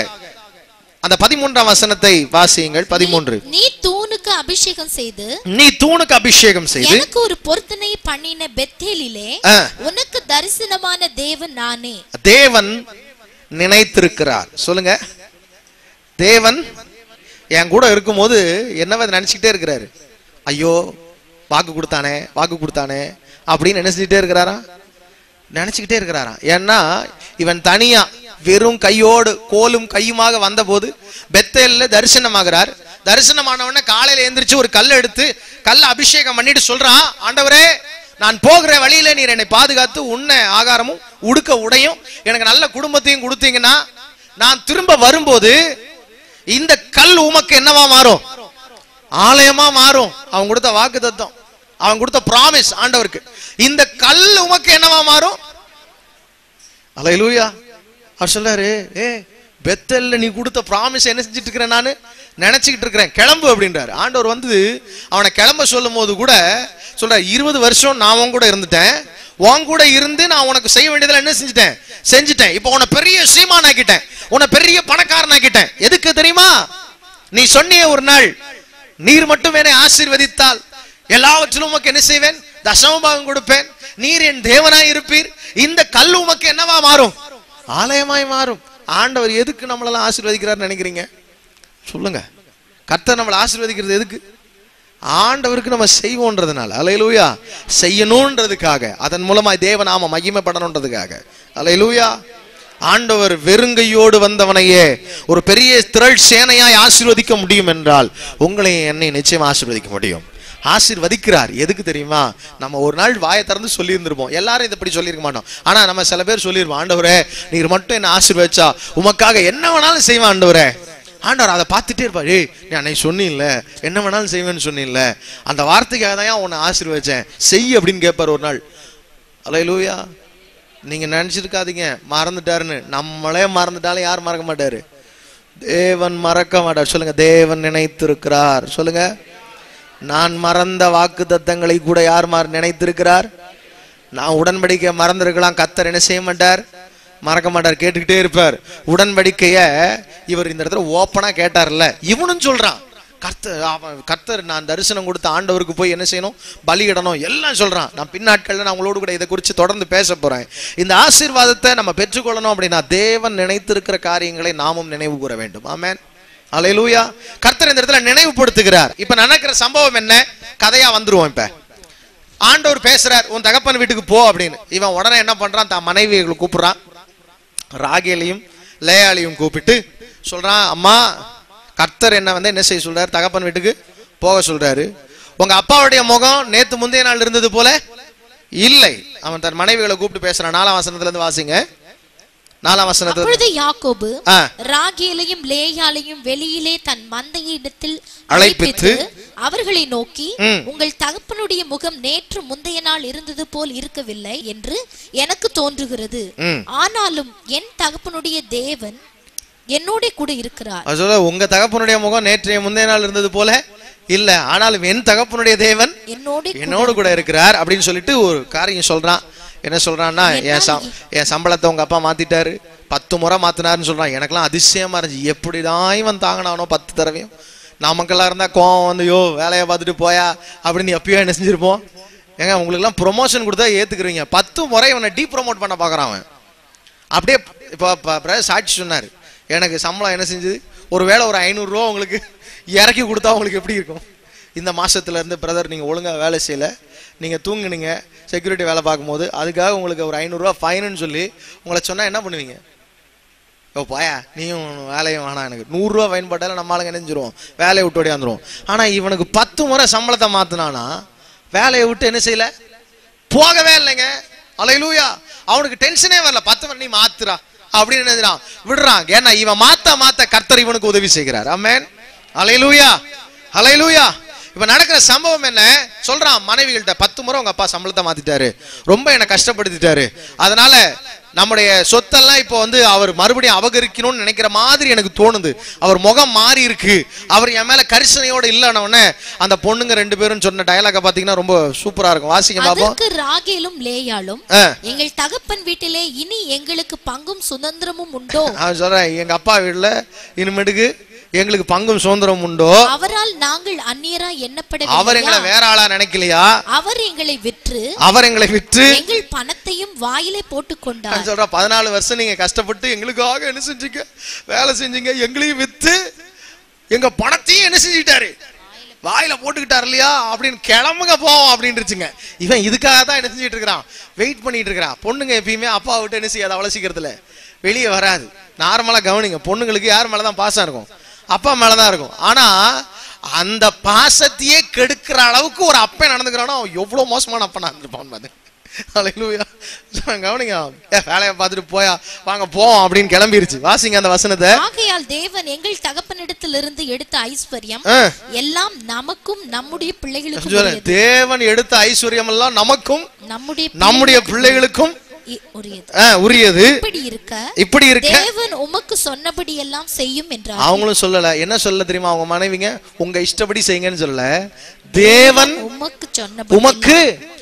அந்த பதிமூன்றாம் வசனத்தை வாசியுங்கள் பதிமூன்று நீ தூணுக்கு அபிஷேகம் செய்து நீ தூணுக்கு அபிஷேகம் செய்து எனக்கு ஒரு பொருத்தனை பண்ணின பெத்தேலிலே ஆ. உனக்கு தரிசனமான தேவன் நானே தேவன் நினைத்திருக்கிறார் சொல்லுங்க தேவன் என் கூட இருக்கும்போது என்னவ நினைச்சுக்கிட்டே இருக்கிறாரு ஐயோ வாக்கு கொடுத்தானே வாக்கு கொடுத்தானே அப்படின்னு நினைச்சுக்கிட்டே இருக்கிறாரா நினைச்சுக்கிட்டே இருக்கிறாராம் ஏன்னா இவன் தனியா வெறும் கையோடு கோலும் கையுமாக வந்தபோது பெத்தேல்ல தரிசனமாகிறார் தரிசனமானவன காலையில எந்திரிச்சு ஒரு கல் எடுத்து கல்ல அபிஷேகம் பண்ணிட்டு சொல்றான் ஆண்டவரே நான் போகிற வழியில நீர் என்னை பாதுகாத்து உண்ண ஆகாரமும் உடுக்க உடையும் எனக்கு நல்ல குடும்பத்தையும் கொடுத்தீங்கன்னா நான் திரும்ப வரும்போது இந்த கல் உமக்கு என்னவா மாறும் ஆலயமா மாறும் அவன் கொடுத்த வாக்கு தத்துவம் அவன் கொடுத்த ப்ராமிஸ் ஆண்டவருக்கு இந்த கல் உமக்கு என்னவா மாறும் அலையிலூயா அவர் சொல்றாரு ஏ பெத்தல்ல நீ கொடுத்த ப்ராமிஸ் என்ன செஞ்சுட்டு இருக்கிறேன் நான் நினைச்சுக்கிட்டு இருக்கிறேன் கிளம்பு அப்படின்றாரு ஆண்டவர் வந்து அவனை கிளம்ப சொல்லும் போது கூட சொல்றாரு இருபது வருஷம் நான் உன் கூட இருந்துட்டேன் உன் கூட இருந்து நான் உனக்கு செய்ய வேண்டியதெல்லாம் என்ன செஞ்சுட்டேன் செஞ்சுட்டேன் இப்போ உன்னை பெரிய சீமான் ஆக்கிட்டேன் உன்னை பெரிய பணக்காரன் ஆக்கிட்டேன் எதுக்கு தெரியுமா நீ சொன்னிய ஒரு நாள் நீர் மட்டும் என்னை ஆசீர்வதித்தால் எல்லாவற்றிலும் உமக்கு என்ன செய்வேன் தசமபாகம் கொடுப்பேன் நீர் என் தேவனாய் இருப்பீர் இந்த கல் உமக்கு என்னவா மாறும் ஆலயமாய் மாறும் ஆண்டவர் எதுக்கு நம்மளெல்லாம் ஆசீர்வதிக்கிறார்னு நினைக்கிறீங்க சொல்லுங்க கர்த்தர் நம்மளை ஆசீர்வதிக்கிறது எதுக்கு ஆண்டவருக்கு நம்ம செய்வோன்றதுனால அலையலூயா செய்யணுன்றதுக்காக அதன் மூலமா தேவநாம மகிமைப்படணுன்றதுக்காக அலையலூயா ஆண்டவர் வெறுங்கையோடு வந்தவனையே ஒரு பெரிய திரள் சேனையாய் ஆசீர்வதிக்க முடியும் என்றால் உங்களை என்னை நிச்சயம் ஆசீர்வதிக்க முடியும் ஆசீர்வதிக்கிறார் எதுக்கு தெரியுமா நம்ம ஒரு நாள் வாயை திறந்து சொல்லியிருந்திருப்போம் எல்லாரும் இதை இப்படி சொல்லியிருக்க மாட்டோம் ஆனா நம்ம சில பேர் சொல்லியிருப்போம் ஆண்டவரே நீர் மட்டும் என்ன ஆசீர்வதிச்சா உமக்காக என்ன வேணாலும் செய்வேன் ஆண்டவரே ஆண்டவர் அதை பார்த்துட்டே இருப்பார் ஏய் நீ அன்னைக்கு சொன்னீன்ல என்ன வேணாலும் செய்வேன்னு சொன்னீன்ல அந்த வார்த்தைக்காக தான் உன்னை ஆசீர்வதிச்சேன் செய் அப்படின்னு கேட்பார் ஒரு நாள் அலையலூயா நீங்க நினைச்சிருக்காதீங்க மறந்துட்டாருன்னு நம்மளே மறந்துட்டாலும் யார் மறக்க மாட்டாரு தேவன் மறக்க மாட்டார் சொல்லுங்க தேவன் நினைத்திருக்கிறார் சொல்லுங்க நான் மறந்த வாக்கு தத்தங்களை கூட யார் மார் நினைத்திருக்கிறார் நான் உடன்படிக்கை மறந்திருக்கலாம் கத்தர் என்ன செய்ய மாட்டார் மறக்க மாட்டார் கேட்டுக்கிட்டே இருப்பார் உடன்படிக்கைய இவர் இந்த இடத்துல ஓப்பனா கேட்டார்ல இவனும் சொல்றான் கர்த்தர் அவன் கர்த்தர் நான் தரிசனம் கொடுத்த ஆண்டவருக்கு போய் என்ன செய்யணும் பலியிடணும் எல்லாம் சொல்றான் நான் பின்னாட்கள்ல நான் உங்களோடு கூட இதை குறித்து தொடர்ந்து பேச போறேன் இந்த ஆசீர்வாதத்தை நம்ம பெற்றுக்கொள்ளணும் அப்படின்னா தேவன் நினைத்திருக்கிற காரியங்களை நாமும் நினைவு கூற வேண்டும் ஆமென் அலையலூயா கர்த்தர் இந்த இடத்துல நினைவுபடுத்துகிறார் இப்ப நடக்கிற சம்பவம் என்ன கதையா வந்துருவோம் இப்ப ஆண்டவர் பேசுறார் உன் தகப்பன் வீட்டுக்கு போ அப்படின்னு இவன் உடனே என்ன பண்றான் தான் மனைவிகளை கூப்பிடுறான் ராகேலையும் லேயாலையும் கூப்பிட்டு சொல்றான் அம்மா கர்த்தர் என்ன வந்து என்ன செய்ய சொல்றாரு தகப்பன் வீட்டுக்கு போக சொல்றாரு உங்க அப்பாவுடைய முகம் நேத்து முந்தைய நாள் இருந்தது போல இல்லை அவன் தன் மனைவிகளை கூப்பிட்டு பேசுறான் நாலாம் வசனத்துல இருந்து வாசிங்க நாலாம் வசனத்துல அப்பொழுது யாக்கோபு ஆ. ராகேலையும் லேயாலையும் வெளியிலே தன் மந்தையிடத்தில் அழைப்பித்து, அழைப்பித்து அவர்களை நோக்கி ம். உங்கள் தகப்பனுடைய முகம் நேற்று முந்தைய நாள் இருந்தது போல் இருக்கவில்லை என்று எனக்கு தோன்றுகிறது ம். ஆனாலும் என் தகப்பனுடைய தேவன் என்னோட கூட இருக்கிறார் அவர் சொல்ல உங்க தகப்பனுடைய முகம் நேற்றைய முந்தைய நாள் இருந்தது போல இல்ல ஆனாலும் என் தகப்பனுடைய தேவன் என்னோட என்னோடு கூட இருக்கிறார் அப்படின்னு சொல்லிட்டு ஒரு காரியம் சொல்றான் என்ன சொல்றான்னா என் சம் என் சம்பளத்தை உங்க அப்பா மாத்திட்டாரு பத்து முறை மாத்தினாருன்னு சொல்றான் எனக்கெல்லாம் அதிசயமா இருந்துச்சு எப்படிதான் இவன் தாங்கினானோ பத்து தடவையும் நமக்கெல்லாம் இருந்தா கோவம் வந்து யோ வேலையை பார்த்துட்டு போயா அப்படின்னு எப்பயோ என்ன செஞ்சிருப்போம் ஏங்க உங்களுக்குலாம் ப்ரொமோஷன் கொடுத்தா ஏத்துக்கிறீங்க பத்து முறை இவனை டீ ப்ரொமோட் பண்ண பார்க்கறான் அவன் அப்படியே இப்போ பிரதர் சாட்சி சொன்னார் எனக்கு சம்பளம் என்ன செஞ்சது ஒருவேளை ஒரு ஐநூறுரூவா உங்களுக்கு இறக்கி கொடுத்தா உங்களுக்கு எப்படி இருக்கும் இந்த மாசத்துல இருந்து பிரதர் நீங்கள் ஒழுங்காக வேலை செய்யல நீங்கள் தூங்குனீங்க செக்யூரிட்டி வேலை பார்க்கும்போது அதுக்காக உங்களுக்கு ஒரு ஐநூறுரூவா ஃபைனுன்னு சொல்லி உங்களை சொன்னால் என்ன பண்ணுவீங்க ஓ போயா நீயும் வேலையும் வேணாம் எனக்கு நூறுரூவா ஃபைன் போட்டாலும் நம்ம ஆளுங்க நினைஞ்சிருவோம் வேலையை விட்டு ஓடியாந்துருவோம் ஆனால் இவனுக்கு பத்து முறை சம்பளத்தை மாற்றினானா வேலையை விட்டு என்ன செய்யல போகவே இல்லைங்க அலையிலூயா அவனுக்கு டென்ஷனே வரல பத்து மணி நீ மாத்துறா அப்படின்னு நினைக்கிறான் விடுறான் ஏன்னா இவன் மாத்த மாத்த கர்த்தர் இவனுக்கு உதவி செய்கிறார் அமேன் அலையிலூயா அலையிலூயா இப்ப நடக்கிற சம்பவம் என்ன சொல்றான் மனைவிகள்கிட்ட பத்து முறை உங்க அப்பா சம்பளத்தை மாத்திட்டாரு ரொம்ப என்னை கஷ்டப்படுத்திட்டாரு அதனால நம்முடைய சொத்தெல்லாம் இப்போ வந்து அவர் மறுபடியும் அபகரிக்கணும்னு நினைக்கிற மாதிரி எனக்கு தோணுது அவர் முகம் மாறி இருக்கு அவர் என் மேல கரிசனையோட இல்லைன்ன உடனே அந்த பொண்ணுங்க ரெண்டு பேரும் சொன்ன டயலாக பாத்தீங்கன்னா ரொம்ப சூப்பரா இருக்கும் வாசிங்க பாப்போம் அதற்கு ராகேலும் லேயாலும் ஆ. எங்கள் தகப்பன் வீட்டிலே இனி எங்களுக்கு பங்கும் சுதந்திரமும் உண்டோ அவன் சொல்றேன் எங்க அப்பா வீட்டுல இனிமேட்டுக்கு எங்களுக்கு பங்கும் சுதந்திரம் உண்டோ அவரால் நாங்கள் அந்நியரா அவர் எங்களை எண்ணப்படவில்லையா வேற ஆளா நினைக்கலையா அவர் எங்களை விற்று அவர் எங்களை விற்று எங்கள் பணத்தையும் வாயிலே போட்டுக் கொண்டார் நான் சொல்றேன் பதினாலு வருஷம் நீங்க கஷ்டப்பட்டு எங்களுக்காக என்ன செஞ்சீங்க வேலை செஞ்சீங்க எங்களையும் வித்து எங்க பணத்தையும் என்ன செஞ்சுட்டாரு வாயில போட்டுக்கிட்டார் இல்லையா அப்படின்னு கிளம்புங்க போவோம் அப்படின்னுச்சுங்க இவன் இதுக்காக தான் என்ன செஞ்சுட்டு இருக்கிறான் வெயிட் பண்ணிட்டு இருக்கிறான் பொண்ணுங்க எப்பயுமே அப்பா விட்டு என்ன செய்யாது அவ்வளவு சீக்கிரத்துல வெளியே வராது நார்மலா கவனிங்க பொண்ணுங்களுக்கு யார் மேலதான் பாசம் இருக்கும் அப்பா மேலதான் இருக்கும் ஆனா அந்த பாசத்தையே கெடுக்கிற அளவுக்கு ஒரு அப்பன் நடந்துக்கிறானோ அவன் எவ்வளவு மோசமான அப்பனா இருந்திருப்பான் பாரு ஹalleluya கவனிங்க ஏ, வேலையை பார்த்துட்டு போயா வாங்க போவோம் அப்படின்னு கிளம்பிருச்சு வாசிங்க அந்த வசனத்தை ஆகையால் தேவன் எங்கள் தகப்பனிடத்திலிருந்து எடுத்த ஐஸ்வர்யம் ஆ. எல்லாம் நமக்கும் நம்முடைய பிள்ளைகளுக்கும் சொல்ல, உரியது. தேவன் எடுத்த ஐஸ்வர்யம் எல்லாம் நமக்கும் நம்முடைய நம்முடைய பிள்ளைகளுக்கும் இ- உரியது ஆ, உரியது இப்படி இருக்க இப்படி இருக்க தேவன் உமக்கு சொன்னபடி எல்லாம் செய்யும் என்றார் அவங்களும் சொல்லல என்ன சொல்ல தெரியுமா அவங்க மனைவிங்க உங்க இஷ்டப்படி செய்யுங்கன்னு சொல்லல தேவன் உமக்கு சொன்னபடி உமக்கு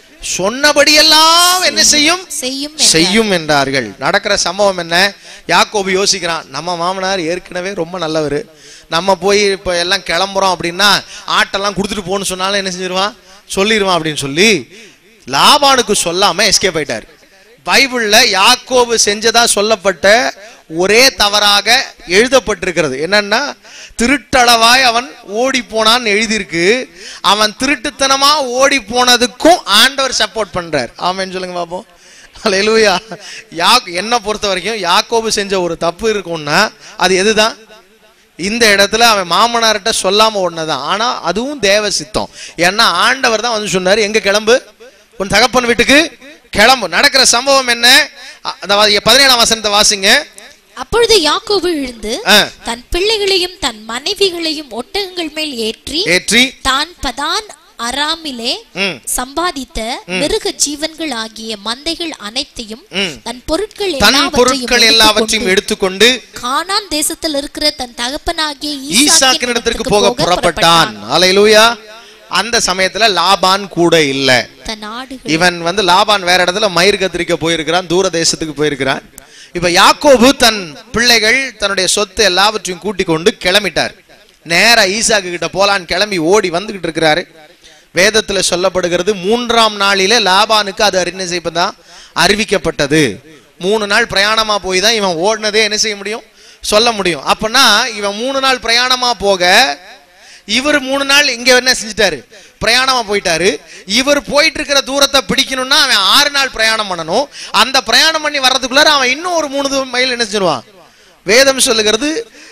சொன்னபடியெல்லாம் என்ன செய்யும் செய்யும் என்றார். செய்யும் என்றார்கள் நடக்கிற சம்பவம் என்ன யாக்கோபு யோசிக்கிறான் நம்ம மாமனார் ஏற்கனவே ரொம்ப நல்லவர் நம்ம போய் இப்போ எல்லாம் கிளம்புறோம் அப்படின்னா ஆட்டெல்லாம் கொடுத்துட்டு போன்னு சொன்னாலும் என்ன செஞ்சிருவான் சொல்லிடுவான் அப்படின்னு சொல்லி லாபானுக்கு சொல்லாம எஸ்கேப் ஆயிட்டார் பைபிள்ல யாக்கோபு செஞ்சதா சொல்லப்பட்ட ஒரே தவறாக எழுதப்பட்டிருக்கிறது என்னன்னா திருட்டளவாய் அவன் ஓடி போனான்னு எழுதியிருக்கு அவன் திருட்டுத்தனமா ஓடி போனதுக்கும் ஆண்டவர் சப்போர்ட் பண்றார் ஆமென்னு சொல்லுங்க பாப்போம் ஹalleluya யாக் என்ன பொறுத்த வரைக்கும் யாக்கோபு செஞ்ச ஒரு தப்பு இருக்கும்னா அது எதுதான் இந்த இடத்துல அவன் மாமனார்கிட்ட சொல்லாம ஒண்ணுதான் ஆனா அதுவும் தேவ சித்தம் ஏன்னா ஆண்டவர் தான் வந்து சொன்னாரு எங்க கிளம்பு உன் தகப்பன் வீட்டுக்கு கிளம்பு நடக்கிற சம்பவம் என்ன அ- அந்த வா- பதினேழாம் வசனத்தை வாசிங்க அப்பொழுது யாக்கோபு எழுந்து ஆ, தன் பிள்ளைகளையும் தன் மனைவிகளையும் ஒட்டகங்கள் மேல் ஏற்றி ஏற்றி தான் பதான் அராமிலே ம், சம்பாதித்த மிருக ஜீவன்கள் ஆகிய மந்தைகள் அனைத்தையும் ம். தன் பொருட்கள் தன் எல்லாவற்றையும் பொருட்கள் எல்லாவற்றையும் எடுத்துக்கொண்டு எடுத்துக்கொண்டு கானான் தேசத்தில் இருக்கிற தன் தகப்பனாகிய ஈசாக்கின் இடத்திற்கு போக புறப்பட்டான் அலையிலூயா அந்த சமயத்துல லாபான் கூட இல்ல தன் ஆடுகள் இவன் வந்து லாபான் வேற இடத்துல மயிர் கத்திரிக்க போயிருக்கிறான் தூர தேசத்துக்கு போயிருக்கிறான் இப்ப யாக்கோபு தன் பிள்ளைகள் தன்னுடைய சொத்து எல்லாவற்றையும் கூட்டிக் கொண்டு கிளம்பிட்டார் நேரா ஈசாக்கு கிட்ட போலான்னு கிளம்பி ஓடி வந்துகிட்டு இருக்கிறாரு வேதத்துல சொல்லப்படுகிறது மூன்றாம் நாளிலே லாபானுக்கு அது என்ன செய்ப்பதான் அறிவிக்கப்பட்டது மூணு நாள் பிரயாணமா போய் தான் இவன் ஓடினதே என்ன செய்ய முடியும் சொல்ல முடியும் அப்பனா இவன் மூணு நாள் பிரயாணமா போக இவர் மூணு நாள் இங்க என்ன செஞ்சுட்டாரு பிரயாணமா போயிட்டாரு இவர் போயிட்டு இருக்கிற தூரத்தை பிடிக்கணும்னா அவன் ஆறு நாள் பிரயாணம் பண்ணணும் அந்த பிரயாணம் பண்ணி வர்றதுக்குள்ளார அவன் இன்னும் ஒரு மூணு தூ- மைல் என்ன செஞ்சிருவான் வேதம் சொல்லுகிறது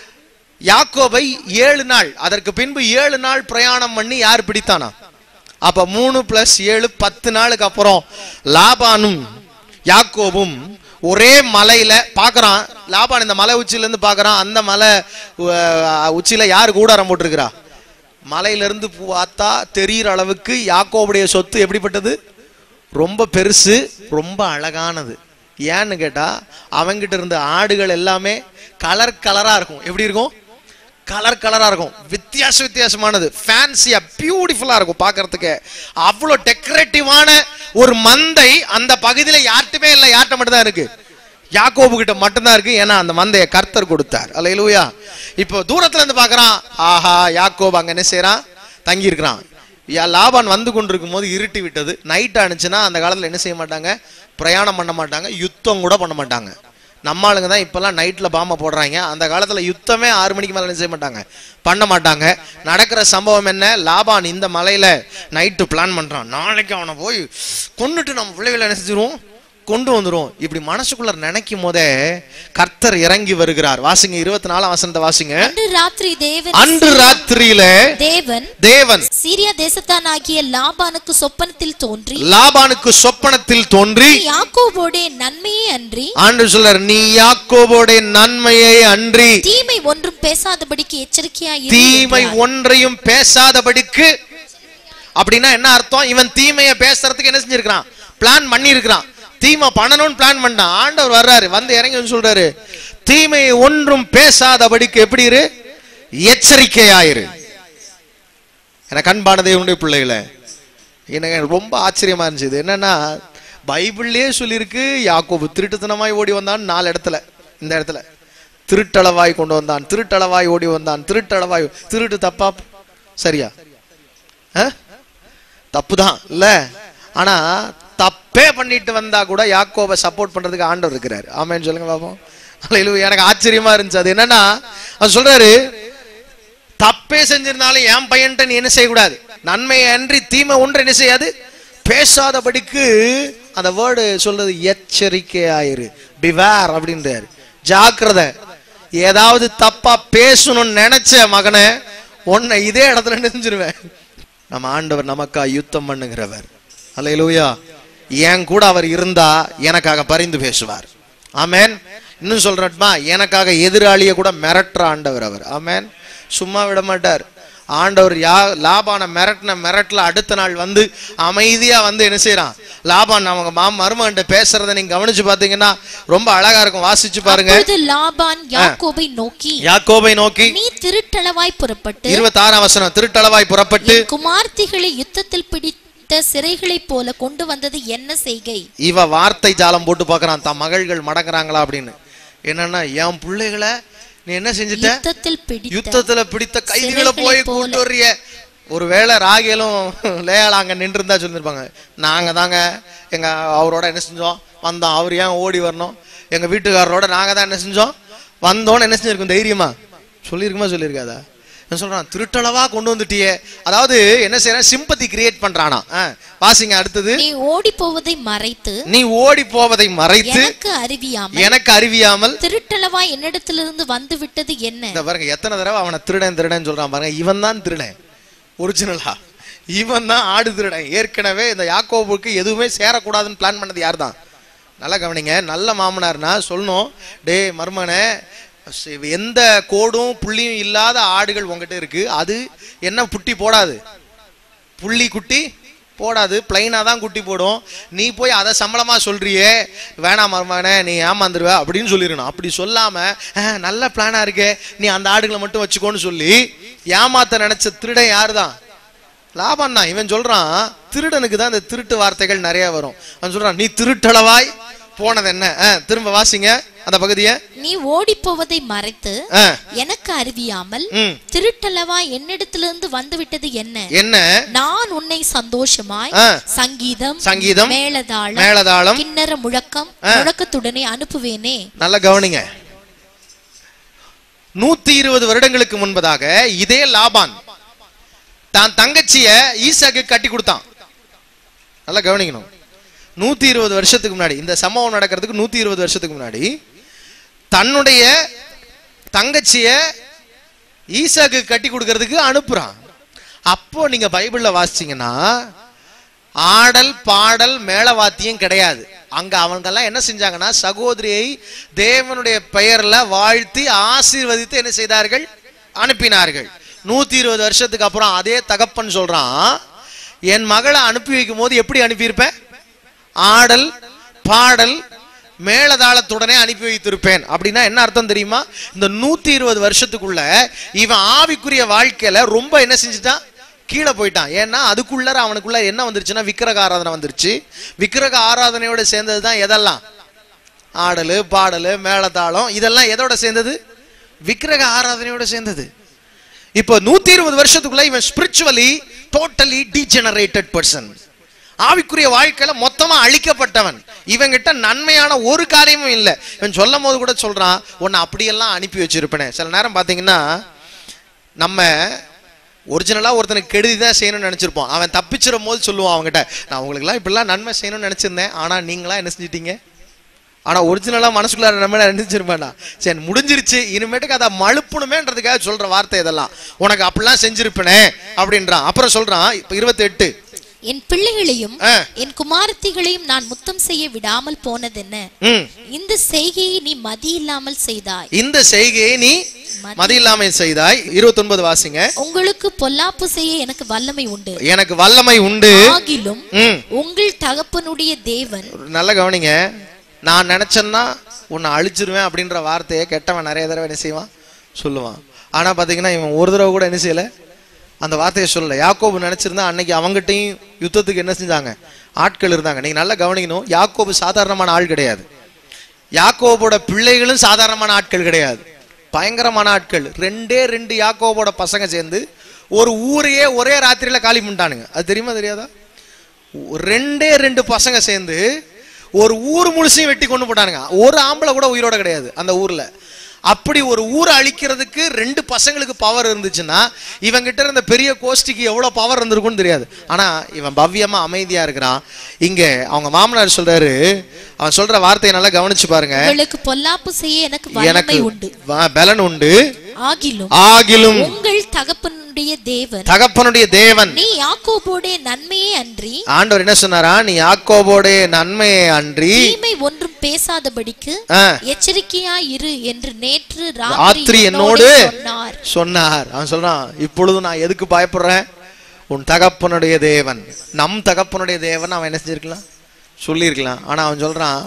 யாக்கோபை ஏழு நாள் அதற்கு பின்பு ஏழு நாள் பிரயாணம் பண்ணி யார் பிடித்தானா அப்ப மூணு பிளஸ் ஏழு பத்து நாளுக்கு அப்புறம் லாபானும் யாக்கோபும் ஒரே மலையில பாக்குறான் லாபான் இந்த மலை உச்சியில இருந்து பாக்குறான் அந்த மலை அஹ், உச்சியில யாரு கூடாரம் போட்டிருக்கிறா மலையில இருந்து பார்த்தா தெரியிற அளவுக்கு யாக்கோபுடைய சொத்து எப்படிப்பட்டது ரொம்ப பெருசு ரொம்ப அழகானது ஏன்னு கேட்டா அவங்கிட்ட இருந்த ஆடுகள் எல்லாமே கலர் கலரா இருக்கும் எப்படி இருக்கும் கலர் கலரா இருக்கும் வித்தியாச வித்தியாசமானது ஃபேன்சியா பியூட்டிஃபுல்லா இருக்கும் பார்க்கிறதுக்கு அவ்வளோ டெக்கரேட்டிவான ஒரு மந்தை அந்த பகுதியில யார்ட்டுமே இல்லை யார்ட்ட மட்டும் தான் இருக்கு யாக்கோபு கிட்ட மட்டும்தான் இருக்கு ஏன்னா அந்த மந்தையை கர்த்தர் கொடுத்தார் அல்லையிலூயா இப்போ தூரத்துல இருந்து பார்க்கறான் ஆஹா யாக்கோபு அங்க என்ன செய்றான் தங்கி இருக்கிறான் யா- லாபான் வந்து கொண்டிருக்கும் போது இருட்டி விட்டது நைட் ஆனிச்சுன்னா அந்த காலத்துல என்ன செய்ய மாட்டாங்க பிரயாணம் பண்ண மாட்டாங்க யுத்தம் கூட பண்ண மாட்டாங்க நம்ம ஆளுங்க தான் இப்பெல்லாம் நைட்ல பாம்பை போடுறாங்க அந்த காலத்துல யுத்தமே ஆறு மணிக்கு மேல என்ன செய்ய மாட்டாங்க பண்ண மாட்டாங்க நடக்கிற சம்பவம் என்ன லாபான் இந்த மலையில நைட்டு பிளான் பண்றான் நாளைக்கு அவனை போய் கொன்னுட்டு நம்ம பிள்ளைகளை என்ன செஞ்சிருவோம் கொண்டு வந்துரும் இப்படி மனசுக்குள்ள நினைக்கும் போதே கர்த்தர் இறங்கி வருகிறார் வாசிங்க இருபத்தி நாலாம் வசனத்தை வாசிங்க அன்று ராத்திரி தேவன் அன்று ராத்திரியில தேவன் தேவன் சீரியா தேசத்தானாகிய லாபானுக்கு சொப்பனத்தில் தோன்றி லாபானுக்கு சொப்பனத்தில் தோன்றி யாக்கோபோடே நன்மையே அன்றி ஆண்டு சொல்றார் நீ யாக்கோபோடைய நன்மையை அன்றி தீமை ஒன்றும் பேசாதபடிக்கு எச்சரிக்கையாய் தீமை ஒன்றையும் பேசாதபடிக்கு அப்படின்னா என்ன அர்த்தம் இவன் தீமையை பேசுறதுக்கு என்ன செஞ்சிருக்கிறான் பிளான் பண்ணி இருக்கிறான் தீமை பண்ணணும்னு பிளான் பண்ணான் ஆண்டவர் வர்றாரு வந்து இறங்கி வந்து சொல்றாரு தீமையை ஒன்றும் பேசாதபடிக்கு எப்படி இரு எச்சரிக்கையாயிரு என கண்பான தேவனுடைய பிள்ளைகளை எனக்கு ரொம்ப ஆச்சரியமா இருந்துச்சு இது என்னன்னா பைபிள்லயே சொல்லியிருக்கு யாக்கோபு திருட்டுத்தனமாய் ஓடி வந்தான் நாலு இடத்துல இந்த இடத்துல திருட்டளவாய் கொண்டு வந்தான் திருட்டளவாய் ஓடி வந்தான் திருட்டளவாய் திருட்டு தப்பா சரியா தப்பு தான் இல்ல ஆனா தப்பே பண்ணிட்டு வந்தா கூட யாக்கோபை சப்போர்ட் பண்றதுக்கு ஆண்டவர் இருக்கிறார் ஆமேன்னு சொல்லுங்க பாப்போம் அல்லேலூயா. எனக்கு ஆச்சரியமா இருந்துச்சு அது என்னன்னா அவர் சொல்றாரு தப்பே செஞ்சிருந்தாலும் என் பையன்ட்ட நீ என்ன செய்யக்கூடாது நன்மையை அன்றி தீமை ஒன்று என்ன செய்யாது பேசாதபடிக்கு அந்த வேர்டு சொல்றது எச்சரிக்கையாயிரு பிவேர் அப்படின்றாரு ஜாக்கிரதை ஏதாவது தப்பா பேசணும்னு நினைச்ச மகனை உன்னை இதே இடத்துல நெஞ்சிருவேன் நம்ம ஆண்டவர் நமக்கா யுத்தம் பண்ணுகிறவர் அல்லேலூயா என் கூட அவர் இருந்தா எனக்காக பரிந்து பேசுவார் ஆமென் இன்னும் சொல்றேன்மா எனக்காக எதிராளியை கூட மிரட்டுற ஆண்டவர் அவர் ஆமென் சும்மா விட மாட்டார் ஆண்டவர் யா லாபான மிரட்டின மிரட்டல அடுத்த நாள் வந்து அமைதியா வந்து என்ன செய்யறான் லாபான் அவங்க மாமா மருமகன்ட்ட பேசுறத நீங்க கவனிச்சு பாத்தீங்கன்னா ரொம்ப அழகா இருக்கும் வாசிச்சு பாருங்க அப்பொழுது லாபான் யாக்கோபை நோக்கி யாக்கோபை நோக்கி நீ திருட்டளவாய் புறப்பட்டு இருபத்தாறாம் வசனம் திருட்டளவாய் புறப்பட்டு என் குமார்த்திகளை யுத்தத்தில் பிடித்த சிறைகளைப் போல கொண்டு வந்தது என்ன செய்கை இவ வார்த்தை ஜாலம் போட்டு பார்க்கறான் தன் மகள்கள் மடங்குறாங்களா அப்படின்னு என்னன்னா என் பிள்ளைகளை நீ என்ன செஞ்சுட்ட யுத்தத்தில் பிடித்த யுத்தத்துல பிடித்த கைதிகளை போய் சிறைகளைப் போல. கூட்டு வர்றிய ஒருவேளை ராகேலும் லேயால அங்க நின்று இருந்தா சொல்லிருப்பாங்க நாங்க தாங்க எங்க அவரோட என்ன செஞ்சோம் வந்தோம் அவர் ஏன் ஓடி வரணும் எங்க வீட்டுக்காரரோட நாங்க தான் என்ன செஞ்சோம் வந்தோன்னு என்ன செஞ்சிருக்கோம் தைரியமா சொல்லியிருக்குமா சொல்லியிருக்காதா என்ன சொல்றான் திருட்டளவா கொண்டு வந்துட்டியே அதாவது என்ன செய்யறான் சிம்பத்தி கிரியேட் பண்றானா ஆ, வாசிங்க அடுத்தது நீ ஓடி போவதை மறைத்து நீ ஓடி போவதை மறைத்து எனக்கு அறிவியாமல் எனக்கு அறிவியாமல் திருட்டளவாய் என்னிடத்திலிருந்து வந்து விட்டது என்ன இந்த பாருங்க எத்தனை தடவை அவனை திருடன் திருடன் சொல்றான் பாருங்க இவன் தான் திருடன் ஒரிஜினலா இவன் தான் ஆடு திருடன் ஏற்கனவே இந்த யாக்கோபுக்கு எதுவுமே சேரக்கூடாதுன்னு பிளான் பண்ணது யார் தான் நல்லா கவனிங்க நல்ல மாமனார்னா சொல்லணும் டேய் மருமனே எந்த கோடும் புள்ளியும் இல்லாத ஆடுகள் உங்ககிட்ட இருக்கு அது என்ன புட்டி போடாது புள்ளி குட்டி போடாது பிளைனாக தான் குட்டி போடும் நீ போய் அதை சம்பளமா சொல்றியே வேணாம் மருமகனே நீ ஏமாந்துருவ அப்படின்னு சொல்லிடணும் அப்படி சொல்லாம "அஹ், நல்ல பிளானா இருக்கே நீ அந்த ஆடுகளை மட்டும் வச்சுக்கோன்னு சொல்லி ஏமாத்த நினைச்ச திருடன் யாரு தான் லாபம் தான் இவன் சொல்றான் திருடனுக்கு தான் இந்த திருட்டு வார்த்தைகள் நிறைய வரும் அவன் சொல்றான் நீ திருட்டளவாய் போனது என்ன அஹ், திரும்ப வாசிங்க அந்த பகுதியை நீ ஓடி போவதை மறைத்து அஹ், எனக்கு அறிவியாமல் ம். திருட்டளவாய் என்னிடத்திலிருந்து வந்து விட்டது என்ன என்ன நான் உன்னை சந்தோஷமாய் ஆ. சங்கீதம் சங்கீதம், மேளதாளம் மேளதாளம் கிண்ணற முழக்கம் முழக்கத்துடனே அனுப்புவேனே நல்ல கவனிங்க நூத்தி இருபது வருடங்களுக்கு முன்பதாக இதே லாபான் தான் தங்கச்சிய ஈசாக்கு கட்டி கொடுத்தான் நல்லா கவனிக்கணும் நூத்தி இருபது வருஷத்துக்கு முன்னாடி இந்த சம்பவம் நடக்கிறதுக்கு நூத்தி இருபது வருஷத்துக்கு முன்னாடி தன்னுடைய தங்கச்சிய ஈசாக்கு கட்டி கொடுக்கறதுக்கு அனுப்புறான் அப்போ நீங்க பைபிள்ல வாசிச்சீங்கன்னா ஆடல் பாடல் மேளவாத்தியம் கிடையாது அங்க அவங்கெல்லாம் என்ன செஞ்சாங்கன்னா சகோதரியை தேவனுடைய பெயர்ல வாழ்த்தி ஆசீர்வதித்து என்ன செய்தார்கள் அனுப்பினார்கள் நூத்தி இருபது வருஷத்துக்கு அப்புறம் அதே தகப்பன் சொல்றான் என் மகளை அனுப்பி வைக்கும் போது எப்படி அனுப்பியிருப்பேன் ஆடல் பாடல் மேளதாளத்துடனே அனுப்பி வைத்திருப்பேன் அப்படின்னா என்ன அர்த்தம் தெரியுமா இந்த நூத்தி இருபது வருஷத்துக்குள்ள இவன் ஆவிக்குரிய வாழ்க்கையில ரொம்ப என்ன செஞ்சுட்டான் கீழே போயிட்டான் ஏன்னா அதுக்குள்ளார அவனுக்குள்ள என்ன வந்துருச்சுன்னா விக்கிரக ஆராதனை வந்துருச்சு விக்கிரக ஆராதனையோட சேர்ந்தது தான் எதெல்லாம் ஆடலு பாடலு மேளதாளம் இதெல்லாம் எதோட சேர்ந்தது விக்கிரக ஆராதனையோட சேர்ந்தது இப்போ நூத்தி இருபது வருஷத்துக்குள்ள இவன் ஸ்பிரிச்சுவலி டோட்டலி டீஜெனரேட்டட் பர்சன் ஆவிக்குரிய வாழ்க்கையில மொத்தமா அழிக்கப்பட்டவன் இவங்கிட்ட நன்மையான ஒரு காரியமும் இல்லை இவன் சொல்லும் போது கூட சொல்றான் உன்னை அப்படியெல்லாம் அனுப்பி வச்சிருப்பேனே சில நேரம் பாத்தீங்கன்னா நம்ம ஒரிஜினலா ஒருத்தனுக்கு கெடுதி தான் செய்யணும்னு நினைச்சிருப்போம் அவன் தப்பிச்சிடும் போது சொல்லுவான் அவங்ககிட்ட நான் உங்களுக்குலாம் இப்படிலாம் நன்மை செய்யணும்னு நினைச்சிருந்தேன் ஆனா நீங்களா என்ன செஞ்சிட்டீங்க ஆனா ஒரிஜினலா மனசுக்குள்ள நம்ம நினைச்சிருப்பேன்டா சரி முடிஞ்சிருச்சு இனிமேட்டுக்கு அதை மழுப்பணுமேன்றதுக்காக சொல்ற வார்த்தை இதெல்லாம் உனக்கு அப்படிலாம் செஞ்சிருப்பேனே அப்படின்றான் அப்புறம் சொல்றான் இப்ப இருபத்தி எட்டு என் பிள்ளைகளையும் ஆ. என் குமாரத்திகளையும் நான் முத்தம் செய்ய விடாமல் போனதென்ன ம் இந்த செய்கையை நீ மதி இல்லாமல் செய்தாய் இந்த செய்கையை நீ மதி இல்லாமல் செய்தாய் இருபத்தொன்பது வாசிங்க உங்களுக்கு பொல்லாப்பு செய்ய எனக்கு வல்லமை உண்டு எனக்கு வல்லமை உண்டு ஆகிலும் ம் உங்கள் தகப்பனுடைய தேவன் நல்ல கவனிங்க நான் நினைச்சேன்னா உன்னை அழிச்சிருவேன் அப்படின்ற வார்த்தையை கெட்டவன் நிறைய தடவை என்ன செய்வான் சொல்லுவான் ஆனா பாத்தீங்கன்னா இவன் ஒரு தடவை கூட என்ன செய்யல அந்த வார்த்தையை சொல்லல யாக்கோபு நினைச்சிருந்தா அன்னைக்கு அவங்ககிட்டயும் யுத்தத்துக்கு என்ன செஞ்சாங்க ஆட்கள் இருந்தாங்க நீங்க நல்லா கவனிக்கணும் யாக்கோபு சாதாரணமான ஆள் கிடையாது யாக்கோபோட பிள்ளைகளும் சாதாரணமான ஆட்கள் கிடையாது பயங்கரமான ஆட்கள் ரெண்டே ரெண்டு யாக்கோபோட பசங்க சேர்ந்து ஒரு ஊரையே ஒரே ராத்திரியில காலி பண்ணிட்டானுங்க அது தெரியுமா தெரியாதா ரெண்டே ரெண்டு பசங்க சேர்ந்து ஒரு ஊர் முழுசையும் வெட்டி கொண்டு போட்டானுங்க ஒரு ஆம்பளை கூட உயிரோட கிடையாது அந்த ஊர்ல அப்படி ஒரு ஊரை அழிக்கிறதுக்கு ரெண்டு பசங்களுக்கு பவர் இருந்துச்சுன்னா இவங்கிட்ட இருந்த பெரிய கோஷ்டிக்கு எவ்வளவு பவர் இருந்திருக்கும்னு தெரியாது ஆனா இவன் பவ்யமா அமைதியா இருக்கிறான் இங்க அவங்க மாமனார் சொல்றாரு அவன் சொல்ற வார்த்தையை நல்லா கவனிச்சு பாருங்க உங்களுக்கு பொல்லாப்பு செய்ய எனக்கு வல்லமை எனக்கு உண்டு வ- பலன் உண்டு ஆகிலும் ஆகிலும் உங்கள் தகப்பனுடைய தேவன் தகப்பனுடைய தேவன் நீ யாக்கோபோடைய நன்மையே அன்றி ஆண்டவர் என்ன சொன்னாரா நீ யாக்கோபோடைய நன்மையை அன்றி தீமை ஒன்றும் பேசாதபடிக்கு ஆ, எச்சரிக்கையா இரு என்று நேற்று ராத்திரி ராத்திரி என்னோடு என்னோடு சொன்னார் சொன்னார் அவன் சொல்றான் இப்பொழுது நான் எதுக்கு பயப்படுறேன் உன் தகப்பனுடைய தேவன் நம் தகப்பனுடைய தேவன் அவன் என்ன செஞ்சிருக்கலாம் சொல்லியிருக்கலாம் ஆனா அவன் சொல்றான்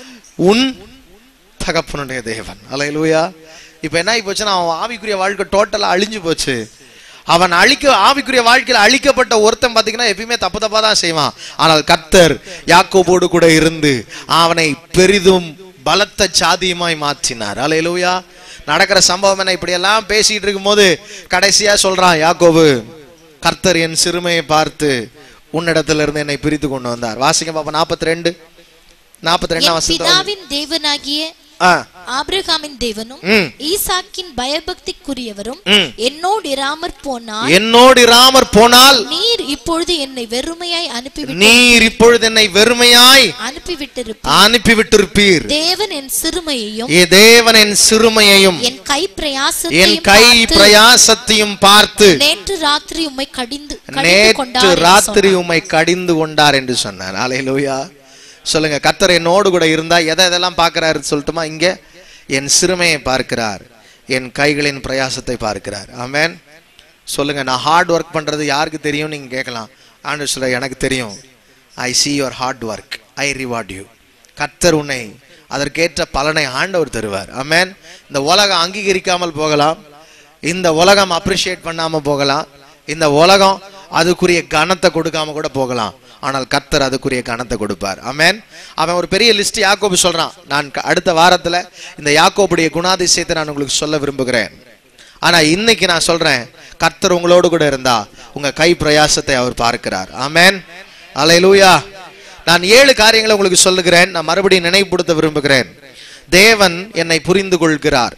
உன் தகப்பனுடைய தேவன் அலையலூயா இப்ப என்ன ஆகி போச்சுன்னா அவன் ஆவிக்குரிய வாழ்க்கை டோட்டலா அழிஞ்சு போச்சு அவன் அழிக்க ஆவிக்குரிய வாழ்க்கையில அழிக்கப்பட்ட ஒருத்தன் பாத்தீங்கன்னா எப்பயுமே தப்பு தப்பா தான் செய்வான் ஆனால் கர்த்தர் யாக்கோபோடு கூட இருந்து அவனை பெரிதும் பலத்த சாதியுமாய் மாற்றினார் அலையலூயா நடக்கிற சம்பவம் என்ன இப்படி எல்லாம் பேசிட்டு இருக்கும்போது கடைசியா சொல்றான் யாக்கோபு கர்த்தர் என் சிறுமையை பார்த்து உன்னிடத்துல இருந்து என்னை பிரித்து கொண்டு வந்தார் வாசிங்க பாப்பா நாற்பத்தி ரெண்டு நாற்பத்தி ரெண்டாம் என் வசனம் பிதாவின் தேவனாகிய ஆ ஆபிரகாமின் தேவனும் ம் ஈசாக்கின் பயபக்திக்குரியவரும் ம் என்னோடு இராமற் போனால் என்னோடு இராமற் போனால் நீர் இப்பொழுது என்னை வெறுமையாய் அனுப்பிவிட்டு நீர் இப்பொழுது என்னை வெறுமையாய் அனுப்பிவிட்டிருப்ப அனுப்பிவிட்டிருப்பீர் தேவன் என் சிறுமையையும் ஏ தேவன் என் சிறுமையையும் என் கை என் பிரயாசத்தையும் கை பார்த்து பிரயாசத்தையும் பார்த்து நேற்று ராத்திரி உம்மை கடிந்து கடிந்து நேற்று கொண்டார் என்று ராத்திரி சொன்னார். உம்மை கடிந்து கொண்டார் என்று சொன்னார் அலையலூயா சொல்லுங்க கர்த்தர் என்னோடு கூட இருந்தா எதை எதெல்லாம் பார்க்கிறாரு சொல்லட்டுமா இங்க என் சிறுமையை பார்க்கிறார் என் கைகளின் பிரயாசத்தை பார்க்கிறார் ஆமென் சொல்லுங்க நான் ஹார்ட் ஒர்க் பண்றது யாருக்கு தெரியும் நீங்க கேட்கலாம் ஆண்டு சொல்ல எனக்கு தெரியும் I see your hard work I reward you கர்த்தர் உன்னை அதற்கேற்ற பலனை ஆண்டவர் தருவார் ஆமென் இந்த உலகம் அங்கீகரிக்காமல் போகலாம் இந்த உலகம் அப்ரிஷியேட் பண்ணாம போகலாம் இந்த உலகம் அதுக்குரிய கனத்தை கொடுக்காம கூட போகலாம் ஆனால் கர்த்தர் அதுக்குரிய கனத்தை கொடுப்பார் ஆமென் அவன் ஒரு பெரிய லிஸ்ட் யாக்கோபு சொல்றான் நான் க- அடுத்த வாரத்துல இந்த யாக்கோபுடைய குணாதிசயத்தை நான் உங்களுக்கு சொல்ல விரும்புகிறேன் ஆனா இன்னைக்கு நான் சொல்றேன் கர்த்தர் உங்களோடு கூட இருந்தா உங்க கை பிரயாசத்தை அவர் பார்க்கிறார் ஆமென் அல்லேலூயா நான் ஏழு காரியங்களை உங்களுக்கு சொல்லுகிறேன் நான் மறுபடியும் நினைவுபடுத்த விரும்புகிறேன் தேவன் என்னை புரிந்து கொள்கிறார்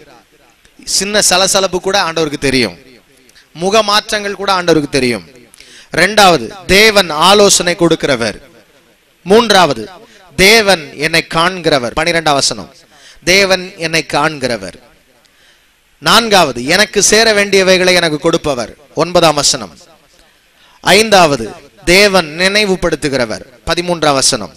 சின்ன சலசலப்பு கூட ஆண்டவருக்கு தெரியும் முக மாற்றங்கள் கூட ஆண்டவருக்கு தெரியும் ரெண்டாவது தேவன் ஆலோசனை கொடுக்கிறவர் மூன்றாவது தேவன் என்னை காண்கிறவர் பனிரெண்டாம் வசனம் தேவன் என்னை காண்கிறவர் நான்காவது எனக்கு சேர வேண்டியவைகளை எனக்கு கொடுப்பவர் ஒன்பதாம் வசனம் ஐந்தாவது தேவன் நினைவுபடுத்துகிறவர் பதிமூன்றாம் வசனம்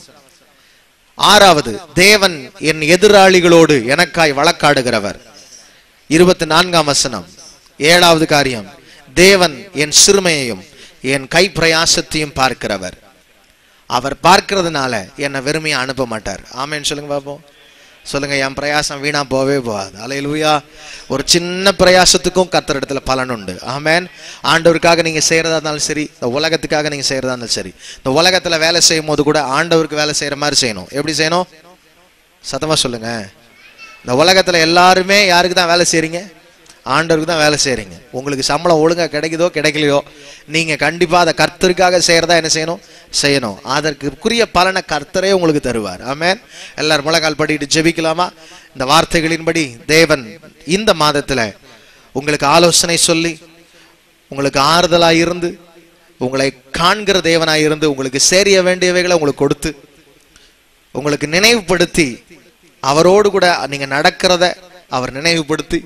ஆறாவது தேவன் என் எதிராளிகளோடு எனக்காய் வழக்காடுகிறவர் இருபத்தி நான்காம் வசனம் ஏழாவது காரியம் தேவன் என் சிறுமையையும் என் கை பிரயாசத்தையும் பார்க்கிறவர் அவர் பார்க்கிறதுனால என்னை வெறுமையா அனுப்ப மாட்டார் ஆமேன்னு சொல்லுங்க பாப்போம் சொல்லுங்க என் பிரயாசம் வீணா போவே போகாது அலையிலுயா ஒரு சின்ன பிரயாசத்துக்கும் கர்த்தர் இடத்துல பலன் உண்டு ஆமேன் ஆண்டவருக்காக நீங்க செய்யறதா இருந்தாலும் சரி இந்த உலகத்துக்காக நீங்க செய்யறதா இருந்தாலும் சரி இந்த உலகத்துல வேலை செய்யும் போது கூட ஆண்டவருக்கு வேலை செய்யற மாதிரி செய்யணும் எப்படி செய்யணும் சத்தமா சொல்லுங்க இந்த உலகத்துல எல்லாருமே யாருக்கு தான் வேலை செய்றீங்க ஆண்டவருக்கு தான் வேலை செய்றீங்க உங்களுக்கு சம்பளம் ஒழுங்கா கிடைக்குதோ கிடைக்கலையோ நீங்க கண்டிப்பா அதை கர்த்தருக்காக செய்யறதா என்ன செய்யணும் செய்யணும் அதற்குரிய பலனை கர்த்தரே உங்களுக்கு தருவார் ஆமென் எல்லாரும் முழங்கால் படிட்டு ஜெபிக்கலாமா இந்த வார்த்தைகளின்படி தேவன் இந்த மாதத்துல உங்களுக்கு ஆலோசனை சொல்லி உங்களுக்கு ஆறுதலாய் இருந்து உங்களை காண்கிற தேவனாய் இருந்து உங்களுக்கு சேரிய வேண்டியவைகளை உங்களுக்கு கொடுத்து உங்களுக்கு நினைவுபடுத்தி அவரோடு கூட நீங்க நடக்கிறத அவர் நினைவுபடுத்தி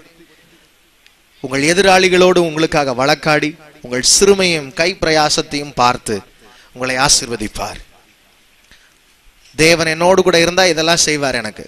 உங்கள் எதிராளிகளோடு உங்களுக்காக வழக்காடி உங்கள் சிறுமையும் கை பிரயாசத்தையும் பார்த்து உங்களை ஆசிர்வதிப்பார் தேவன் என்னோடு கூட இருந்தா இதெல்லாம் செய்வார் எனக்கு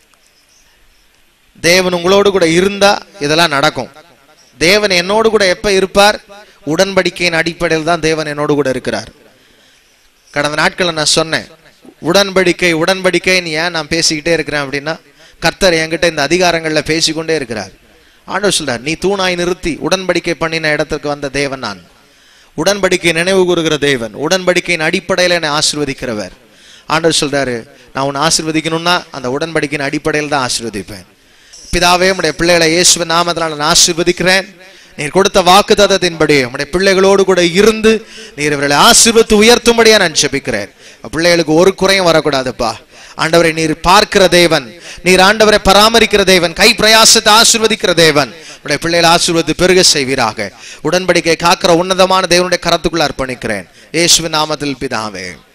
தேவன் உங்களோடு கூட இருந்தா இதெல்லாம் நடக்கும் தேவன் என்னோடு கூட எப்ப இருப்பார் உடன்படிக்கையின் அடிப்படையில் தான் தேவன் என்னோடு கூட இருக்கிறார் கடந்த நாட்களில் நான் சொன்னேன் உடன்படிக்கை உடன்படிக்கைன்னு ஏன் நான் பேசிக்கிட்டே இருக்கிறேன் அப்படின்னா கர்த்தர் என்கிட்ட இந்த அதிகாரங்கள்ல பேசிக்கொண்டே இருக்கிறார் ஆண்டவர் சொல்றார் நீ தூணாய் நிறுத்தி உடன்படிக்கை பண்ணின இடத்துக்கு வந்த தேவன் நான் உடன்படிக்கை நினைவு கூறுகிற தேவன் உடன்படிக்கையின் அடிப்படையில் என்னை ஆசீர்வதிக்கிறவர் ஆண்டவர் சொல்றாரு நான் உன்னை ஆசீர்வதிக்கணும்னா அந்த உடன்படிக்கையின் அடிப்படையில் தான் ஆசீர்வதிப்பேன் பிதாவே உடைய பிள்ளைகளை இயேசுவின் நாமத்தினால் நான் ஆசீர்வதிக்கிறேன் நீர் கொடுத்த வாக்கு தத்தத்தின்படி உடைய பிள்ளைகளோடு கூட இருந்து நீர் இவர்களை ஆசீர்வத்து உயர்த்தும்படியா நான் ஜெபிக்கிறேன் பிள்ளைகளுக்கு ஒரு குறையும் வரக்கூடாதுப்பா ஆண்டவரை நீர் பார்க்கிற தேவன் நீர் ஆண்டவரை பராமரிக்கிற தேவன் கை பிரயாசத்தை ஆசீர்வதிக்கிற தேவன் உடைய பிள்ளைகளை ஆசீர்வதி பெருக செய்வீராக உடன்படிக்கை காக்கிற உன்னதமான தேவனுடைய கரத்துக்குள்ள அர்ப்பணிக்கிறேன் இயேசுவின் நாமத்தில் பிதாவே